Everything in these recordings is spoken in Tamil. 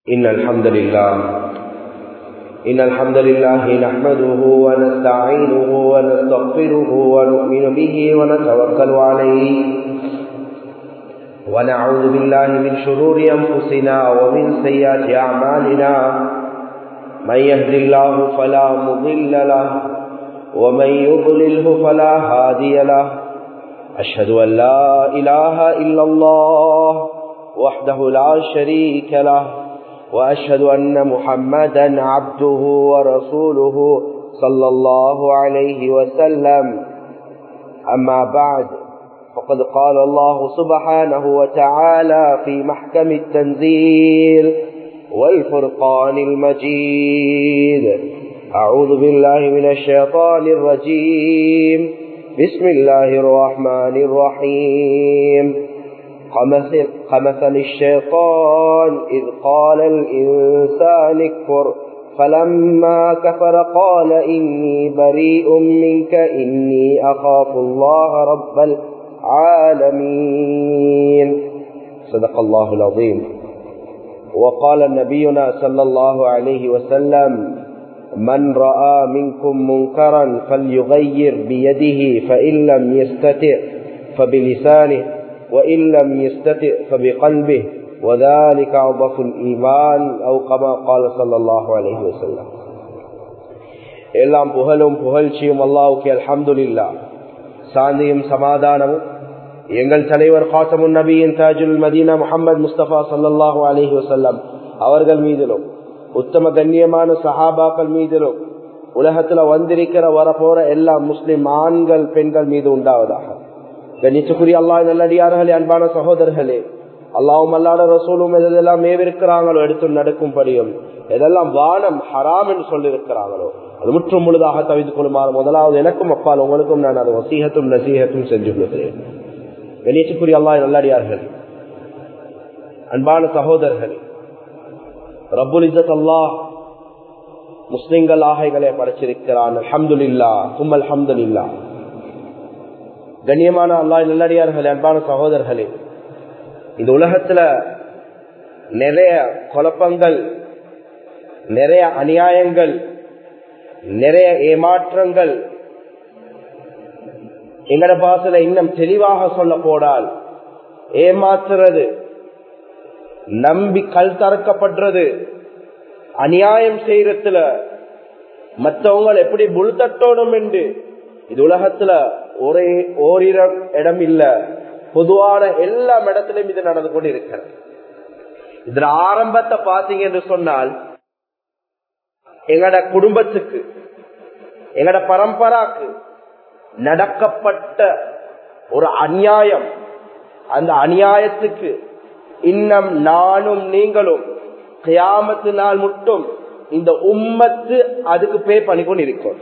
إن الحمد لله إن الحمد لله نحمده ونستعينه ونستغفره ونؤمن به ونتوكل عليه ونعوذ بالله من شرور أنفسنا ومن سيئات أعمالنا من يهد الله فلا مضل له ومن يضلله فلا هادي له أشهد أن لا إله إلا الله وحده لا شريك له وأشهد أن محمدا عبده ورسوله صلى الله عليه وسلم أما بعد فقد قال الله سبحانه وتعالى في محكم التنزيل والفرقان المجيد أعوذ بالله من الشيطان الرجيم بسم الله الرحمن الرحيم كمثل, كمثل الشيطان إذ قال الإنسان اكفر فلما كفر قال إني بريء منك إني أخاف الله رب العالمين صدق الله العظيم وقال نبينا صلى الله عليه وسلم من رأى منكم منكرا فليغير بيده فإن لم يستطع فبلسانه وإن لم يستطع فبقلبه وذلك أضف الإيمان أو كما قال صلى الله عليه وسلم எல்லாம் புகழும் புகழ்ச்சியும் அல்லாவுக்கு அல்ஹம்துலில்லா சாந்தியும் சமாதானமும் எங்கள் தலைவர் காசமுன் நபியின் தாஜுல் மதீனா முகமது முஸ்தபா சல்லாஹூ அலஹி வசல்லம் அவர்கள் மீதிலும் உத்தம கண்ணியமான சஹாபாக்கள் மீதிலும் உலகத்துல வந்திருக்கிற வரப்போற எல்லா முஸ்லிம் ஆண்கள் பெண்கள் மீது உண்டாவதாக கணிச்சுக்குரிய அல்லாஹ் நல்லடியார்களே அன்பான சகோதரர்களே அல்லாவும் அல்லாட ரசூலும் எதெல்லாம் மேவிருக்கிறாங்களோ எடுத்து நடக்கும்படியும் எதெல்லாம் வானம் ஹராம் என்று சொல்லியிருக்கிறாங்களோ அது முற்றும் முழுதாக தவித்து கொள்ளுமாறு முதலாவது எனக்கும் அப்பால் உங்களுக்கும் நான் அது வசீகத்தும் நசீகத்தும் செஞ்சு கொள்கிறேன் கணிச்சுக்குரிய அல்லாஹ் நல்லடியார்கள் அன்பான சகோதரர்கள் ரபுல் இசத் அல்லாஹ் முஸ்லிம்கள் ஆகைகளை படைச்சிருக்கிறான் அஹமதுல்லா கும் அல்ஹம்துல்லா கண்ணியமான அல்லாஹ் நல்லடியார்களே அன்பான சகோதரர்களே இந்த உலகத்துல நிறைய குழப்பங்கள் நிறைய அநியாயங்கள் நிறைய ஏமாற்றங்கள் எங்கட பாசல இன்னும் தெளிவாக சொல்ல போடால் ஏமாத்துறது நம்பி கல் தறக்கப்படுறது அநியாயம் செய்யறதுல மற்றவங்க எப்படி புல் தட்டோடும் என்று இது உலகத்துல ஒரே ஓரிர இடம் இல்ல பொதுவான எல்லா இடத்திலும் இது நடந்து கொண்டு இருக்கிறது இதுல ஆரம்பத்தை பாத்தீங்க என்று சொன்னால் எங்கட குடும்பத்துக்கு எங்கட பரம்பராக்கு நடக்கப்பட்ட ஒரு அநியாயம் அந்த அநியாயத்துக்கு இன்னும் நானும் நீங்களும் கியாமத்து நாள் மட்டும் இந்த உம்மத்து அதுக்கு பே பண்ணி கொண்டு இருக்கோம்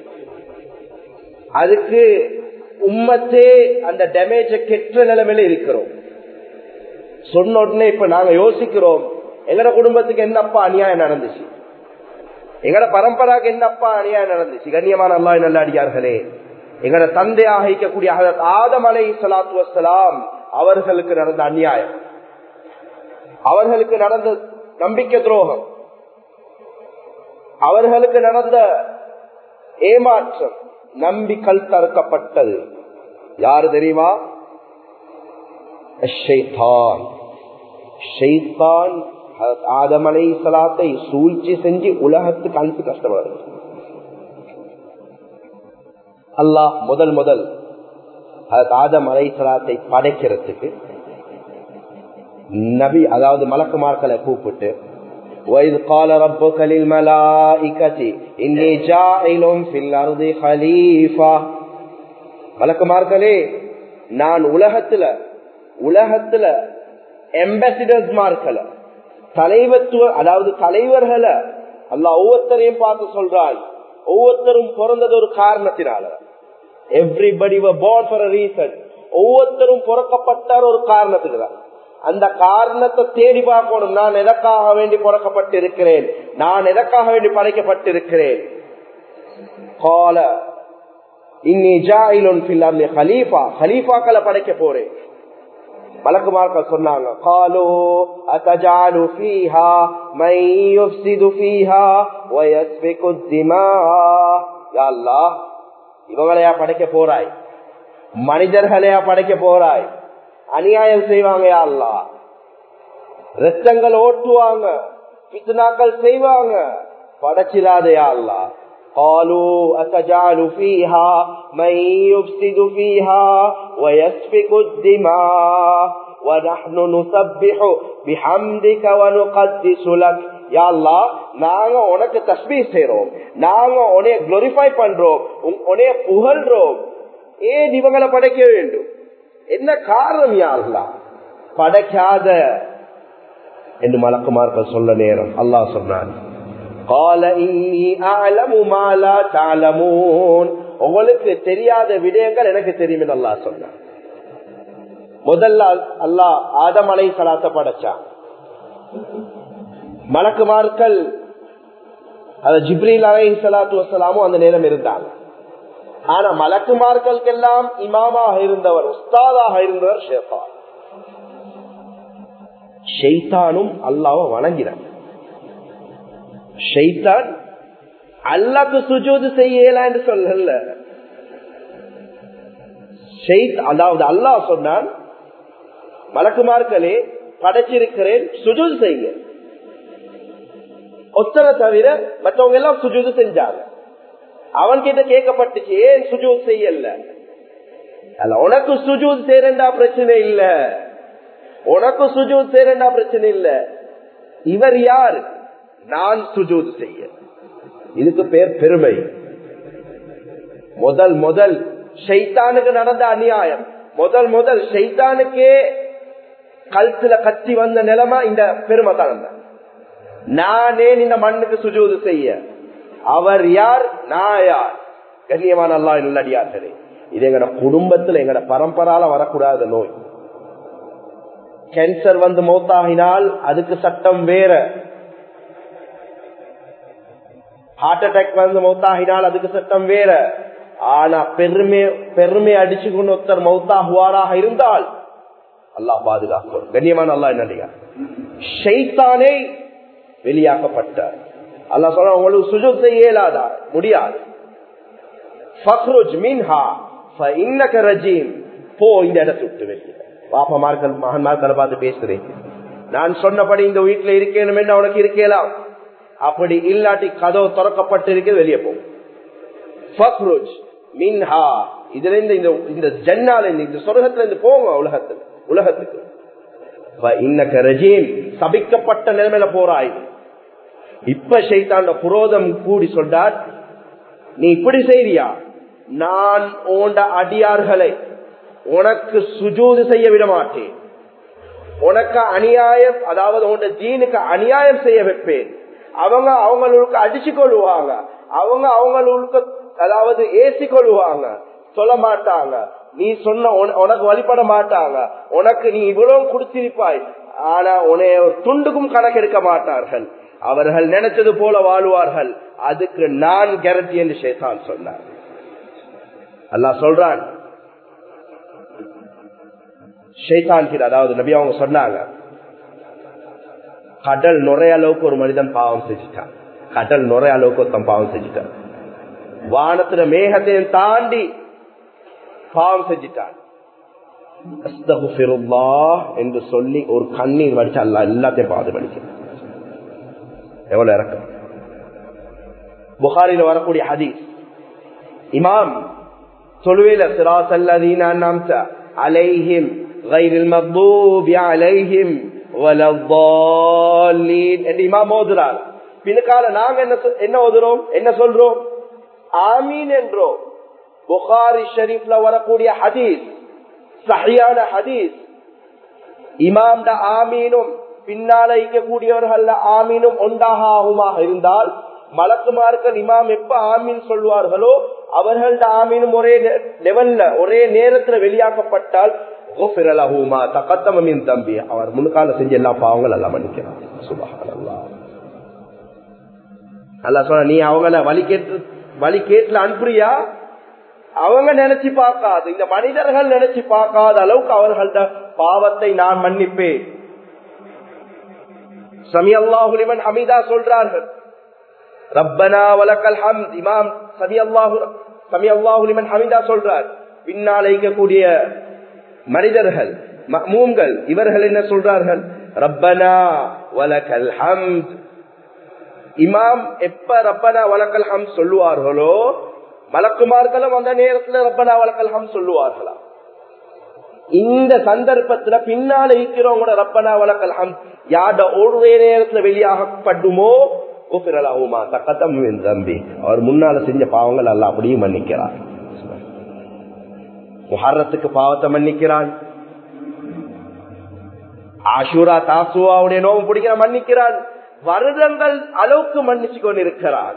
அதுக்கு உம்மத்தே அந்த டேமேஜ கெட்ட நிலைமையில இருக்கிறோம் சொன்ன உடனே இப்ப நாங்க யோசிக்கிறோம் எங்கட குடும்பத்துக்கு என்னப்பா அநியாயம் நடந்துச்சு எங்கட பரம்பராக்கு என்னப்பா அநியாயம் நடந்துச்சு கண்ணியமான அல்லா நல்ல அடியார்களே எங்கட தந்தையாக இருக்கக்கூடிய ஆதம் அலை சலாத்து வசலாம் அவர்களுக்கு நடந்த அநியாயம் அவர்களுக்கு நடந்த நம்பிக்கை துரோகம் அவர்களுக்கு நடந்த ஏமாற்றம் நம்பி கல் தறுக்கப்பட்டது யாரு தெரியுமா ஆதமலை சலாத்தை சூழ்ச்சி செஞ்சு உலகத்துக்கு அனுப்பி கஷ்டப்படுறது அல்லாஹ் முதல் முதல் ஆதம் அலை சலாத்தை படைக்கிறதுக்கு நபி அதாவது மலக்குமார்களை கூப்பிட்டு وإذ قال ربك للملائكة إني جاعل في الأرض خليفة மலக்குமார்களே நான் உலகத்துல உலகத்துல எம்பசிடர்ஸ் மார்க்கல தலைவத்துவ அதாவது தலைவர்களை அல்ல ஒவ்வொருத்தரையும் பார்த்து சொல்றாள் ஒவ்வொருத்தரும் பிறந்தது ஒரு காரணத்தினால everybody born for a reason ஒவ்வொருத்தரும் பிறக்கப்பட்டார் ஒரு காரணத்துக்கு தான் அந்த காரணத்தை தேடி பார்க்கணும் நான் எதற்காக வேண்டி பிறக்கப்பட்டிருக்கிறேன் நான் எதற்காக வேண்டி படைக்கப்பட்டிருக்கிறேன் கால இன்னி ஜாயிலுன் ஹலீஃபா ஹலீஃபாக்களை படைக்க போறேன் மலக்குமார்கள் சொன்னாங்க காலோ அத்தஜாலு ஃபீஹா மை யுஃப்சிது ஃபீஹா வ யஸ்பிகு திமா யா அல்லாஹ் இவங்களையா படைக்க போறாய் மனிதர்களையா படைக்க போறாய் அநியாயம் செய்வாங்க யா அல்லாஹ் ரத்தங்கள் ஓட்டுவாங்க பித்னாக்கள் செய்வாங்க படைச்சிடாதையா அல்லாஹ் قالوا أتجعل فيها من يفسد فيها ويسفك الدماء ونحن نسبح بحمدك ونقدس لك யா அல்லாஹ் நாங்க உனக்கு தஸ்பீ செய்றோம் நாங்க உன்னைய குளோரிஃபை பண்றோம் உன்னைய புகழ்றோம் ஏன் இவங்களை படைக்க வேண்டும் என்ன காரணம் யா அல்லாஹ் படைக்காத என்று மலக்குமார்கள் சொல்ல நேரம் அல்லாஹ் சொன்னான் قال إني أعلم ما لا تعلمون உங்களுக்கு தெரியாத விடயங்கள் எனக்கு தெரியும் அல்லா சொன்னான் முதல்ல அல்லாஹ் ஆதம் அலை சலாத்த படைச்சான் மலக்குமார்கள் அது ஜிப்ரீல் அலை சலாத்து வசலாமும் அந்த நேரம் இருந்தாங்க ஆனா மலக்குமார்களுக்கெல்லாம் இமாமாக இருந்தவர் உஸ்தாதாக இருந்தவர் ஷேஃபா ஷெய்தானும் அல்லாவை வணங்கினான் ஷெய்தான் அல்லாக்கு சுஜூது செய்யலாம் என்று சொல்லல அதாவது அல்லாஹ் சொன்னான் மலக்குமார்களே படைச்சிருக்கிறேன் சுஜூது செய்ய ஒத்தனை தவிர மற்றவங்க எல்லாம் சுஜூது செஞ்சாங்க அவன் கிட்ட கேட்கப்பட்டுச்சு ஏன் சுஜூத் செய்யல அல்ல உனக்கு சுஜூத் செய்யறா பிரச்சனை இல்ல உனக்கு சுஜூத் செய்யறா பிரச்சனை இல்ல இவர் யார் நான் சுஜூத் செய்ய இதுக்கு பேர் பெருமை முதல் முதல் ஷைத்தானுக்கு நடந்த அநியாயம் முதல் முதல் ஷைத்தானுக்கே கழுத்துல கத்தி வந்த நிலைமை இந்த பெருமை தான் நானே இந்த மண்ணுக்கு சுஜூது செய்ய அவர் யார் நான் யார் கண்ணியமான அல்லா நல்லடியார்களே இது எங்கட குடும்பத்துல எங்கட பரம்பரால வரக்கூடாத நோய் கேன்சர் வந்து மௌத்தாகினால் அதுக்கு சட்டம் வேற ஹார்ட் அட்டாக் வந்து மௌத்தாகினால் அதுக்கு சட்டம் வேற ஆனா பெருமை பெருமை அடிச்சு கொண்டு ஒருத்தர் மௌத்தாகுவாராக இருந்தால் அல்லாஹ் பாதுகாக்கும் கண்ணியமான அல்லா என்ன ஷைத்தானே வெளியாக்கப்பட்டார் அல்லா சொல்ற உங்களுக்கு சுஜூத் செய்ய இயலாதா முடியாது ஃபக்ருஜ் மின்ஹா இன்னக ரஜீம் போ இந்த இடத்தை விட்டு வெளியே பாப்பமார்கள் மகன்மார்களை பார்த்து பேசுறேன் நான் சொன்னபடி இந்த வீட்டுல இருக்கேனும் என்ன உனக்கு இருக்கலாம் அப்படி இல்லாட்டி கதவு திறக்கப்பட்டு இருக்க வெளியே போ ஃபக்ருஜ் மின்ஹா இதுல இருந்து இந்த இந்த ஜன்னால இருந்து இந்த சொர்க்கத்துல இருந்து போங்க உலகத்துல உலகத்துக்கு இன்னக்க ரஜீம் சபிக்கப்பட்ட நிலைமையில போறாய் இப்ப சைத்தாண்ட புரோதம் கூடி சொல்றார் நீ இப்படி செய்றியா நான் ஓண்ட அடியார்களை உனக்கு சுஜூது செய்ய விட மாட்டேன் உனக்கு அநியாயம் அதாவது உண்ட ஜீனுக்கு அநியாயம் செய்ய வைப்பேன் அவங்க அவங்களுக்கு அடிச்சு கொள்ளுவாங்க அவங்க அவங்களுக்கு அதாவது ஏசி கொள்ளுவாங்க சொல்ல மாட்டாங்க நீ சொன்ன உனக்கு வழிபட மாட்டாங்க உனக்கு நீ இவ்வளவு கொடுத்திருப்பாய் ஆனா உன்னைய துண்டுக்கும் கணக்கெடுக்க மாட்டார்கள் அவர்கள் நினைச்சது போல வாழ்வார்கள் அதுக்கு நான் கேரண்டி என்று ஷேதான் சொன்னார் அல்லா சொல்றான் ஷேதான் கிட்ட அதாவது நபி அவங்க சொன்னாங்க கடல் நுறைய அளவுக்கு ஒரு மனிதன் பாவம் செஞ்சுட்டான் கடல் நுறைய அளவுக்கு ஒருத்தன் பாவம் செஞ்சுட்டான் வானத்துல மேகத்தையும் தாண்டி பாவம் செஞ்சிட்டான் என்று சொல்லி ஒரு கண்ணீர் வடிச்சு அல்ல எல்லாத்தையும் பாது படிக்க எவ்வளவு இறக்கம் புகாரில வரக்கூடிய ஹதீஸ் இமாம் சொல்லுவேல சிராசல்லதீன அலைஹிம் غير المغضوب عليهم ولا الضالين என்று இமாம் ஓதுறார் பின்கால நாங்க என்ன என்ன ஓதுறோம் என்ன சொல்றோம் ஆமீன் என்றோம் புகாரி ஷரீப்ல வரக்கூடிய ஹதீஸ் சஹியான ஹதீஸ் இமாம்ட ஆமீனும் பின்னால இருக்கக்கூடியவர்கள் ஆமீனும் ஒன்றாக ஆகுமாக இருந்தால் மலக்குமார்கள் இமாம் எப்ப ஆமீன் சொல்வார்களோ அவர்கள்ட ஆமீனும் ஒரே லெவல்ல ஒரே நேரத்துல வெளியாக்கப்பட்டால் தகத்தமின் தம்பி அவர் முன்கால செஞ்ச எல்லா பாவங்கள் எல்லாம் மன்னிக்கிறார் சுபஹானல்லா அல்ல சொன்ன நீ அவங்கள வழி கேட்டு வழி கேட்டுல அனுப்புறியா அவங்க நினைச்சு பார்க்காது இந்த மனிதர்கள் நினைச்சு பார்க்காத அளவுக்கு அவர்கள்ட பாவத்தை நான் மன்னிப்பேன் சமி அல்லாஹுலிமன் ஹமீதா சொல்றார்கள் ரப்பனா வலக்கல் ஹம்த் இமாம் சமி அல்லாஹு சமி அல்லாஹுலிமன் ஹமீதா சொல்றார் பின்னால் இருக்கக்கூடிய மனிதர்கள் மூங்கள் இவர்கள் என்ன சொல்றார்கள் ரப்பனா வலக்கல் ஹம்த் இமாம் எப்ப ரப்பனா வலக்கல் ஹம் சொல்லுவார்களோ மலக்குமார்களும் அந்த நேரத்துல ரப்பனா வலக்கல் ஹம் சொல்லுவார்களா இந்த சந்தர்ப்பத்துல பின்னால இருக்கிறவங்களோட ரப்பனா வலக்கல் ஹம் யாட ஒரே நேரத்துல வெளியாகப்படுமோ கூப்பிடலாகுமா தக்கத்தம் தம்பி அவர் முன்னால செஞ்ச பாவங்கள் அல்ல அப்படியும் மன்னிக்கிறார் முஹர்ரத்துக்கு பாவத்தை மன்னிக்கிறான் ஆஷூரா தாசுவாவுடைய நோவு பிடிக்கிற மன்னிக்கிறான் வருடங்கள் அளவுக்கு மன்னிச்சு கொண்டிருக்கிறான்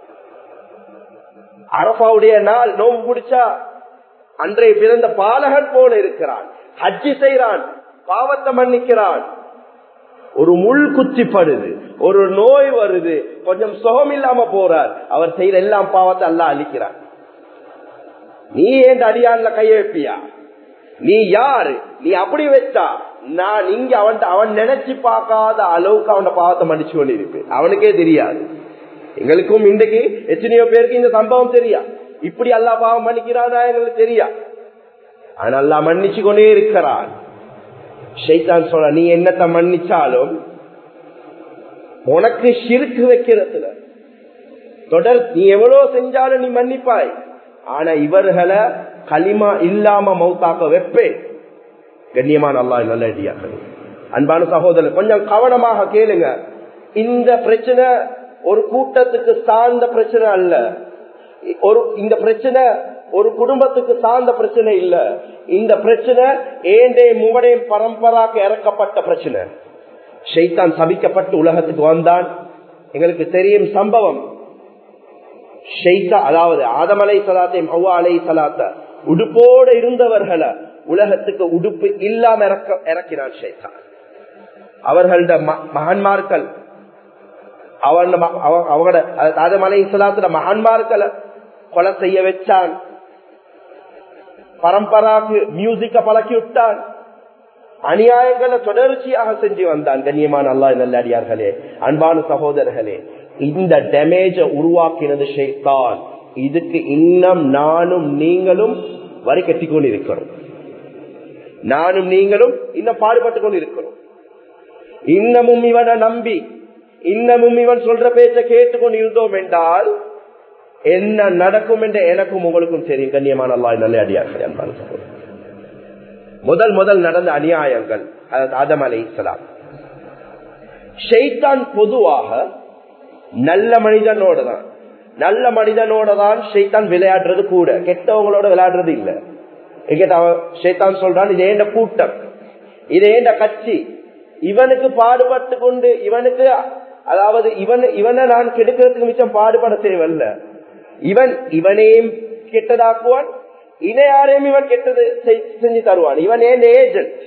அரபாவுடைய நாள் நோம்பு பிடிச்சா அன்றைய பிறந்த பாலகன் போல இருக்கிறான் ஹஜ்ஜி செய்யறான் பாவத்தை மன்னிக்கிறான் ஒரு முள் குத்திப்படுது ஒரு நோய் வருது கொஞ்சம் சுகம் இல்லாம போறார் அவர் செய்யற எல்லாம் பாவத்தை அல்ல அழிக்கிறார் நீ ஏன் அடியான்ல கைய வைப்பியா நீ யாரு நீ அப்படி வச்சா நான் இங்க அவன் அவன் நினைச்சு பார்க்காத அளவுக்கு அவன பாவத்தை மன்னிச்சு கொண்டிருப்பேன் அவனுக்கே தெரியாது எங்களுக்கும் இன்றைக்கு எத்தனையோ பேருக்கு இந்த சம்பவம் தெரியா இப்படி அல்லா பாவம் மன்னிக்கிறானா எங்களுக்கு தெரியா ஆனா அல்லா மன்னிச்சு கொண்டே இருக்கிறான் ஷைத்தான் சொல்ற நீ என்னத்தை மன்னிச்சாலும் உனக்கு சிறுக்கு வைக்கிறதுல தொடர் நீ எவ்வளவு செஞ்சாலும் நீ மன்னிப்பாய் ஆனா இவர்களை களிமா இல்லாம மௌத்தாக்க வைப்பேன் கண்ணியமான அல்லா நல்லடியாக்கள் அன்பான சகோதரர் கொஞ்சம் கவனமாக கேளுங்க இந்த பிரச்சனை ஒரு கூட்டத்துக்கு சார்ந்த பிரச்சனை அல்ல ஒரு இந்த பிரச்சனை ஒரு குடும்பத்துக்கு சார்ந்த பிரச்சனை இல்ல இந்த பிரச்சனை ஏண்டே முகடே பரம்பராக்கு இறக்கப்பட்ட பிரச்சனை ஷைத்தான் சபிக்கப்பட்டு உலகத்துக்கு வந்தான் எங்களுக்கு தெரியும் சம்பவம் ஷெய்தா அதாவது ஆதமலை சலாத்தையும் ஹவ்வா அலை சலாத்த உடுப்போடு இருந்தவர்களை உலகத்துக்கு உடுப்பு இல்லாம இறக்க இறக்கினான் ஷேத்தா அவர்களோட மகன்மார்கள் அவங்களோட ஆதம் அலை சலாத்துல மகன்மார்களை கொலை செய்ய வச்சான் பரம்பராக்கு மியூசிக்க பழக்கி விட்டான் அநியாயங்களை தொடர்ச்சியாக செஞ்சு வந்தான் கண்ணியமான அல்லா நல்லடியார்களே அன்பான சகோதரர்களே இந்த டேமேஜ உருவாக்கினது ஷேத்தான் இதுக்கு இன்னும் நானும் நீங்களும் வரி கட்டி கொண்டு இருக்கிறோம் நானும் நீங்களும் இன்னும் பாடுபட்டு கொண்டு இருக்கிறோம் இன்னமும் இவனை நம்பி இன்னமும் இவன் சொல்ற பேச்ச கேட்டுக்கொண்டு இருந்தோம் என்றால் என்ன நடக்கும் என்று எனக்கும் உங்களுக்கும் தெரியும் கண்ணியமான அல்லா நல்ல அடியார்கள் அன்பான சகோதரர் முதல் முதல் நடந்த அநியாயங்கள் ஆதம் அலை இஸ்லாம் ஷெய்தான் பொதுவாக நல்ல மனிதனோட தான் நல்ல மனிதனோட தான் ஷெய்தான் விளையாடுறது கூட கெட்டவங்களோட விளையாடுறது இல்ல ஷெய்தான் சொல்றான் இது ஏண்ட கூட்டம் இது ஏண்ட கட்சி இவனுக்கு பாடுபட்டு கொண்டு இவனுக்கு அதாவது இவன் இவனை நான் கெடுக்கிறதுக்கு மிச்சம் பாடுபட தேவையில்ல இவன் இவனையும் கெட்டதாக்குவான் இணையாரையும் இவன் கெட்டது செஞ்சு தருவான் இவன் ஏன் ஏஜென்ட்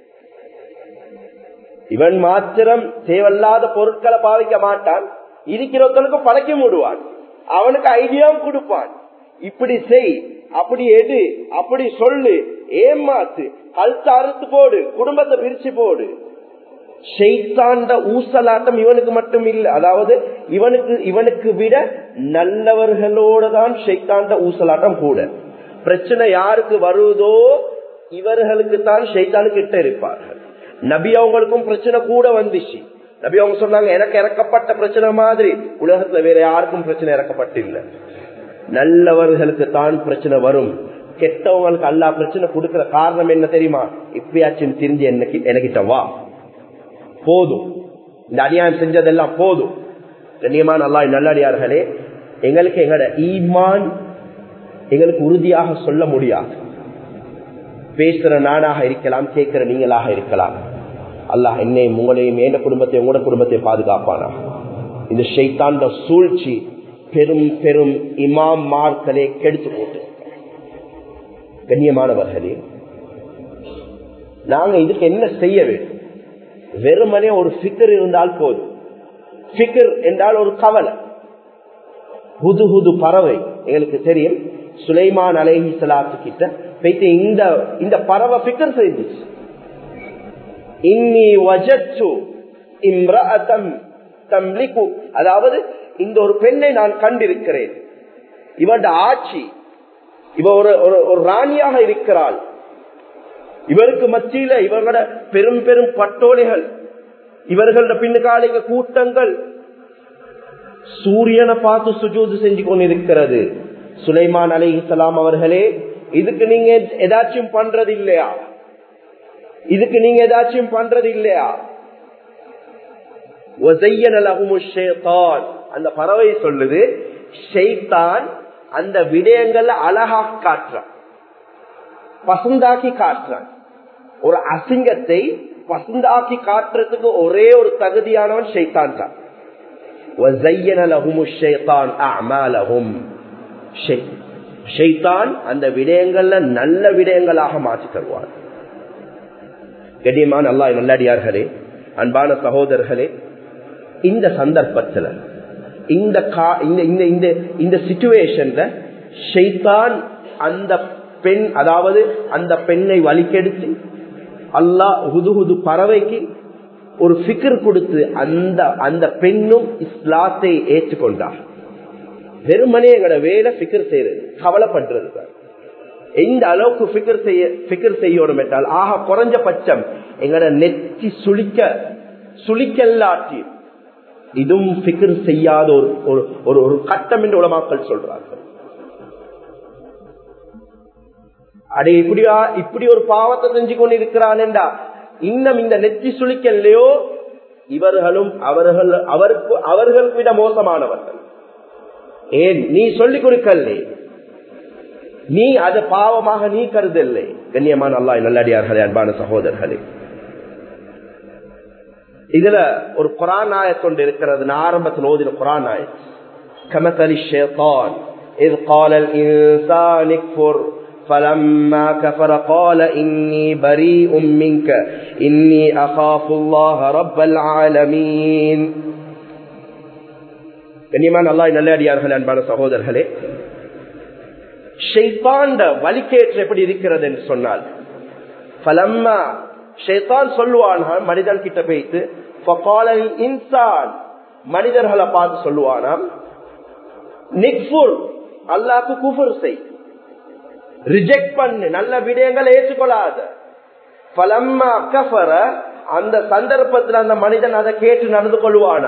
இவன் மாத்திரம் தேவையில்லாத பொருட்களை பாவிக்க மாட்டான் இருக்கிறவர்களுக்கு பழக்கி விடுவான் அவனுக்கு ஐடியாவும் கொடுப்பான் இப்படி செய் அப்படி எடு அப்படி சொல்லு ஏமாத்து கழுத்து அறுத்து போடு குடும்பத்தை பிரிச்சு போடு ஷெய்தாண்ட ஊசலாட்டம் இவனுக்கு மட்டும் இல்லை அதாவது இவனுக்கு இவனுக்கு விட நல்லவர்களோட தான் ஷெய்தாண்ட ஊசலாட்டம் கூட பிரச்சனை யாருக்கு வருவதோ இவர்களுக்கு தான் ஷைத்தானு கிட்ட இருப்பார்கள் நபி அவங்களுக்கும் பிரச்சனை கூட வந்துச்சு நபி அவங்க சொன்னாங்க எனக்கு இறக்கப்பட்ட பிரச்சனை மாதிரி உலகத்துல வேற யாருக்கும் பிரச்சனை இறக்கப்பட்டில்லை நல்லவர்களுக்கு தான் பிரச்சனை வரும் கெட்டவங்களுக்கு அல்லா பிரச்சனை கொடுக்கிற காரணம் என்ன தெரியுமா இப்பயாச்சும் தெரிஞ்சு எனக்கு எனக்கிட்ட வா போதும் இந்த அநியாயம் செஞ்சதெல்லாம் போதும் கண்ணியமான அல்லா நல்லடியார்களே எங்களுக்கு எங்களோட ஈமான் எங்களுக்கு உறுதியாக சொல்ல முடியாது பேசுற நானாக இருக்கலாம் கேட்கிற நீங்களாக இருக்கலாம் அல்லாஹ் என்னையும் உங்களையும் எந்த குடும்பத்தை உங்களோட குடும்பத்தை பாதுகாப்பானா இந்த ஷைத்தாண்ட சூழ்ச்சி பெரும் பெரும் இமாம் மார்க்களே கெடுத்து போட்டு கண்ணியமானவர்களே நாங்க இதுக்கு என்ன செய்ய வேண்டும் வெறுமனே ஒரு பிக்கர் இருந்தால் போதும் பிக்கர் என்றால் ஒரு கவலை புது புது பறவை எங்களுக்கு தெரியும் சுலைமான் அலைஹி சலாத்து கிட்ட போயிட்டு இந்த இந்த பறவை பிக்கர் செய்துச்சு இன்னி வஜத்து இம்ரஅதம் தம்லிகு அதாவது இந்த ஒரு பெண்ணை நான் கண்டிருக்கிறேன் இவருடைய ஆட்சி இவ ஒரு ஒரு ராணியாக இருக்கிறாள் இவருக்கு மத்தியில இவர்களோட பெரும் பெரும் பட்டோலைகள் இவர்களோட பின்னுக்காலிக கூட்டங்கள் சூரியனை பார்த்து சுஜூது செஞ்சு கொண்டிருக்கிறது சுலைமான் அலி இஸ்லாம் அவர்களே இதுக்கு நீங்க ஏதாச்சும் பண்றது இல்லையா இதுக்கு நீங்க ஏதாச்சும் பண்றது இல்லையா அந்த பறவை சொல்லுது ஷெய்தான் அந்த விடயங்கள்ல அழகா காட்டுறான் பசுந்தாக்கி காட்டுறான் ஒரு அசிங்கத்தை பசுந்தாக்கி காட்டுறதுக்கு ஒரே ஒரு தகுதியானவன் ஷெய்தான் தான் அந்த விடயங்கள்ல நல்ல விடயங்களாக மாற்றி தருவான் கடியமான அல்லா நல்லடியார்களே அன்பான சகோதரர்களே இந்த சந்தர்ப்பத்தில் இந்த இந்த இந்த சிச்சுவேஷன்ல ஷெய்தான் அந்த பெண் அதாவது அந்த பெண்ணை வலிக்கெடுத்து அல்லாஹ் ஹுதுஹுது பறவைக்கு ஒரு ஃபிக்கர் கொடுத்து அந்த அந்த பெண்ணும் இஸ்லாத்தை ஏற்றுக்கொண்டார் வெறுமனே எங்களோட வேலை ஃபிக்கர் செய்யறது கவலைப்படுறது தான் எந்த அளவுக்கு ஃபிக்கர் செய்ய ஃபிக்கர் செய்யணும் என்றால் ஆக குறைஞ்சபட்சம் எங்களோட நெத்தி சுளிக்க சுளிக்கல்லாட்டி இதுவும் ஃபிக்கர் செய்யாத ஒரு ஒரு ஒரு கட்டம் என்று உலமாக்கள் சொல்றார்கள் அடே இப்படியா இப்படி ஒரு பாவத்தை செஞ்சு கொண்டு இருக்கிறான் என்றா இன்னும் இந்த நெத்தி சுளிக்கலையோ இவர்களும் அவர்கள் அவருக்கு அவர்கள் விட மோசமானவர்கள் ஏன் நீ சொல்லிக் கொடுக்கலே நீ அது பாவமாக நீ கருதல்லை கண்ணியமான அல்லா நல்லடியார்களே அன்பான சகோதரர்களே இதுல ஒரு குரான் ஆயத்தொண்டு இருக்கிறது நான் ஆரம்பத்தில் ஓதின குரான் ஆயத் கமத்தலி ஷேத்தான் இது காலல் இன்சானிக் فلما كفر قال إني بريء منك إني أخاف الله رب العالمين கண்ணியமான அல்லா நல்லடியார்கள் அன்பான சகோதரர்களே ஷெய்தாண்ட வலிக்கேற்று எப்படி இருக்கிறது என்று சொன்னால் பலம்மா ஷெய்தான் சொல்லுவான் மனிதன் கிட்ட போயிட்டு இன்சான் மனிதர்களை பார்த்து சொல்லுவானாம் நிக்ஃபுர் அல்லாக்கு குஃபுர் செய் ரிஜெக்ட் பண்ணு நல்ல விடயங்களை ஏற்றுக்கொள்ளாத பலம்மா கஃபர அந்த சந்தர்ப்பத்தில் அந்த மனிதன் அதை கேட்டு நடந்து கொள்வானா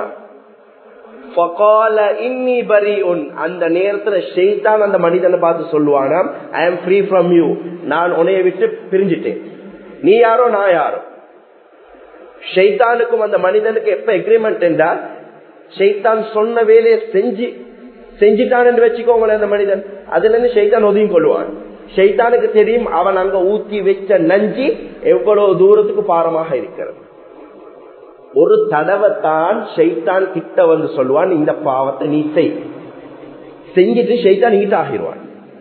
அந்த நேரத்துல ஷெய்தான் அந்த மனிதனை பார்த்து சொல்லுவானா I am free from you நான் உனைய விட்டு பிரிஞ்சிட்டேன் நீ யாரோ நான் யாரோ ஷெய்தானுக்கும் அந்த மனிதனுக்கு எப்ப எக்ரிமெண்ட் என்றால் ஷெய்தான் சொன்ன வேலையை செஞ்சு செஞ்சுட்டான் என்று வச்சுக்கோங்களேன் அந்த மனிதன் அதுல இருந்து ஷெய்தான் ஒதுங்கி கொள்வான் ஷெய்தானுக்கு தெரியும் அவன் அங்க ஊத்தி வச்ச நஞ்சி எவ்வளவு தூரத்துக்கு பாரமாக இருக்கிறது ஒரு தடவை தான் ஷெய்தான் கிட்ட வந்து சொல்லுவான் இந்த பாவத்தை நீ செய் செஞ்சுட்டு ஷெய்தான் நீட் ஆகிடுவான்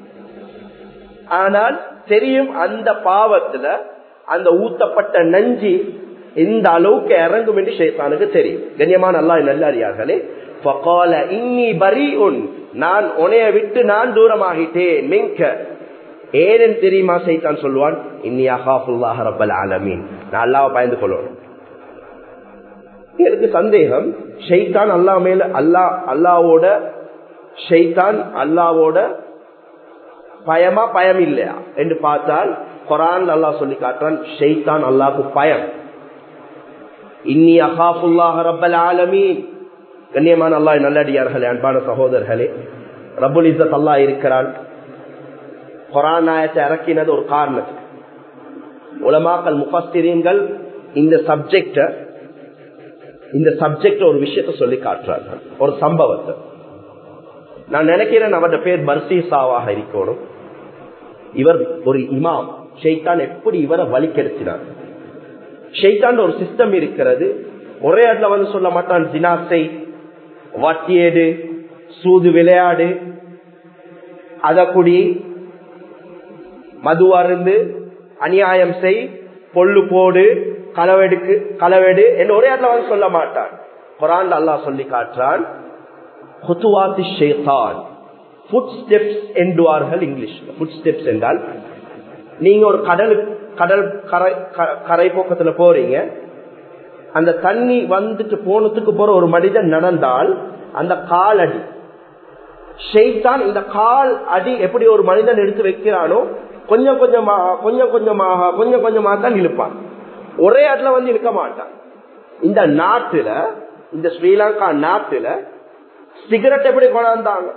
ஆனால் தெரியும் அந்த பாவத்துல அந்த ஊத்தப்பட்ட நஞ்சி எந்த அளவுக்கு இறங்கும் என்று ஷேத்தானுக்கு தெரியும் கண்ணியமான அல்லா நல்லறியார்களே இன்னி பரி உன் நான் உனைய விட்டு நான் தூரமாகிட்டேன் மிங்க ஏனென் தெரியுமா சைத்தான் சொல்லுவான் இன்னி அஹாஃபுல்லாஹ் ரப்பல் ஆலமீன் நான் அல்லாவை பயந்து கொள்ளணும் எனக்கு சந்தேகம் ஷெய்தான் அல்லா மேல அல்லா அல்லாவோட ஷெய்தான் அல்லாவோட பயமா பயம் இல்லையா என்று பார்த்தால் குரான் அல்லா சொல்லி காட்டுறான் ஷெய்தான் அல்லாக்கு பயம் இன்னி அஹாஃபுல்லாஹ் ரப்பல் ஆலமீன் கண்ணியமான அல்லாஹ் நல்லடியார்களே அன்பான சகோதரர்களே ரபுல் இசத் அல்லாஹ் இருக்கிறான் குரான் ஆயத்தை இறக்கினது ஒரு காரணத்துக்கு உலமாக்கல் முஃபஸ்திரீன்கள் இந்த சப்ஜெக்ட இந்த சப்ஜெக்ட் ஒரு விஷயத்த சொல்லி காட்டுறார்கள் ஒரு சம்பவத்தை நான் நினைக்கிறேன் அவருடைய பேர் பர்சீசாவாக இருக்கணும் இவர் ஒரு இமாம் ஷெய்தான் எப்படி இவரை வலிக்கெடுத்தினார் ஷெய்தான் ஒரு சிஸ்டம் இருக்கிறது ஒரே இடத்துல வந்து சொல்ல மாட்டான் தினாசை வட்டியேடு சூது விளையாடு அதக்குடி மது அருந்து அநியாயம் செய் பொல்லு போடு களவெடுக்கு களவெடு என்று ஒரே இடத்துல வந்து சொல்ல மாட்டான் குரான் அல்லாஹ் சொல்லி காட்டுறான் ஹுத்துவாத்தி ஷேத்தான் ஃபுட் ஸ்டெப்ஸ் என்றுவார்கள் இங்கிலீஷ் ஃபுட் ஸ்டெப்ஸ் என்றால் நீங்க ஒரு கடல் கடல் கரை கரை போக்கத்துல போறீங்க அந்த தண்ணி வந்துட்டு போனதுக்கு போற ஒரு மனிதன் நடந்தால் அந்த கால் அடி ஷெய்தான் இந்த கால் அடி எப்படி ஒரு மனிதன் எடுத்து வைக்கிறானோ கொஞ்சம் கொஞ்சமாக கொஞ்சம் கொஞ்சமாக கொஞ்சம் கொஞ்சமாக தான் இழுப்பான் ஒரே இடத்துல வந்து இழுக்க மாட்டான் இந்த நாட்டுல இந்த ஸ்ரீலங்கா நாட்டுல சிகரெட் எப்படி கொண்டாந்தாங்க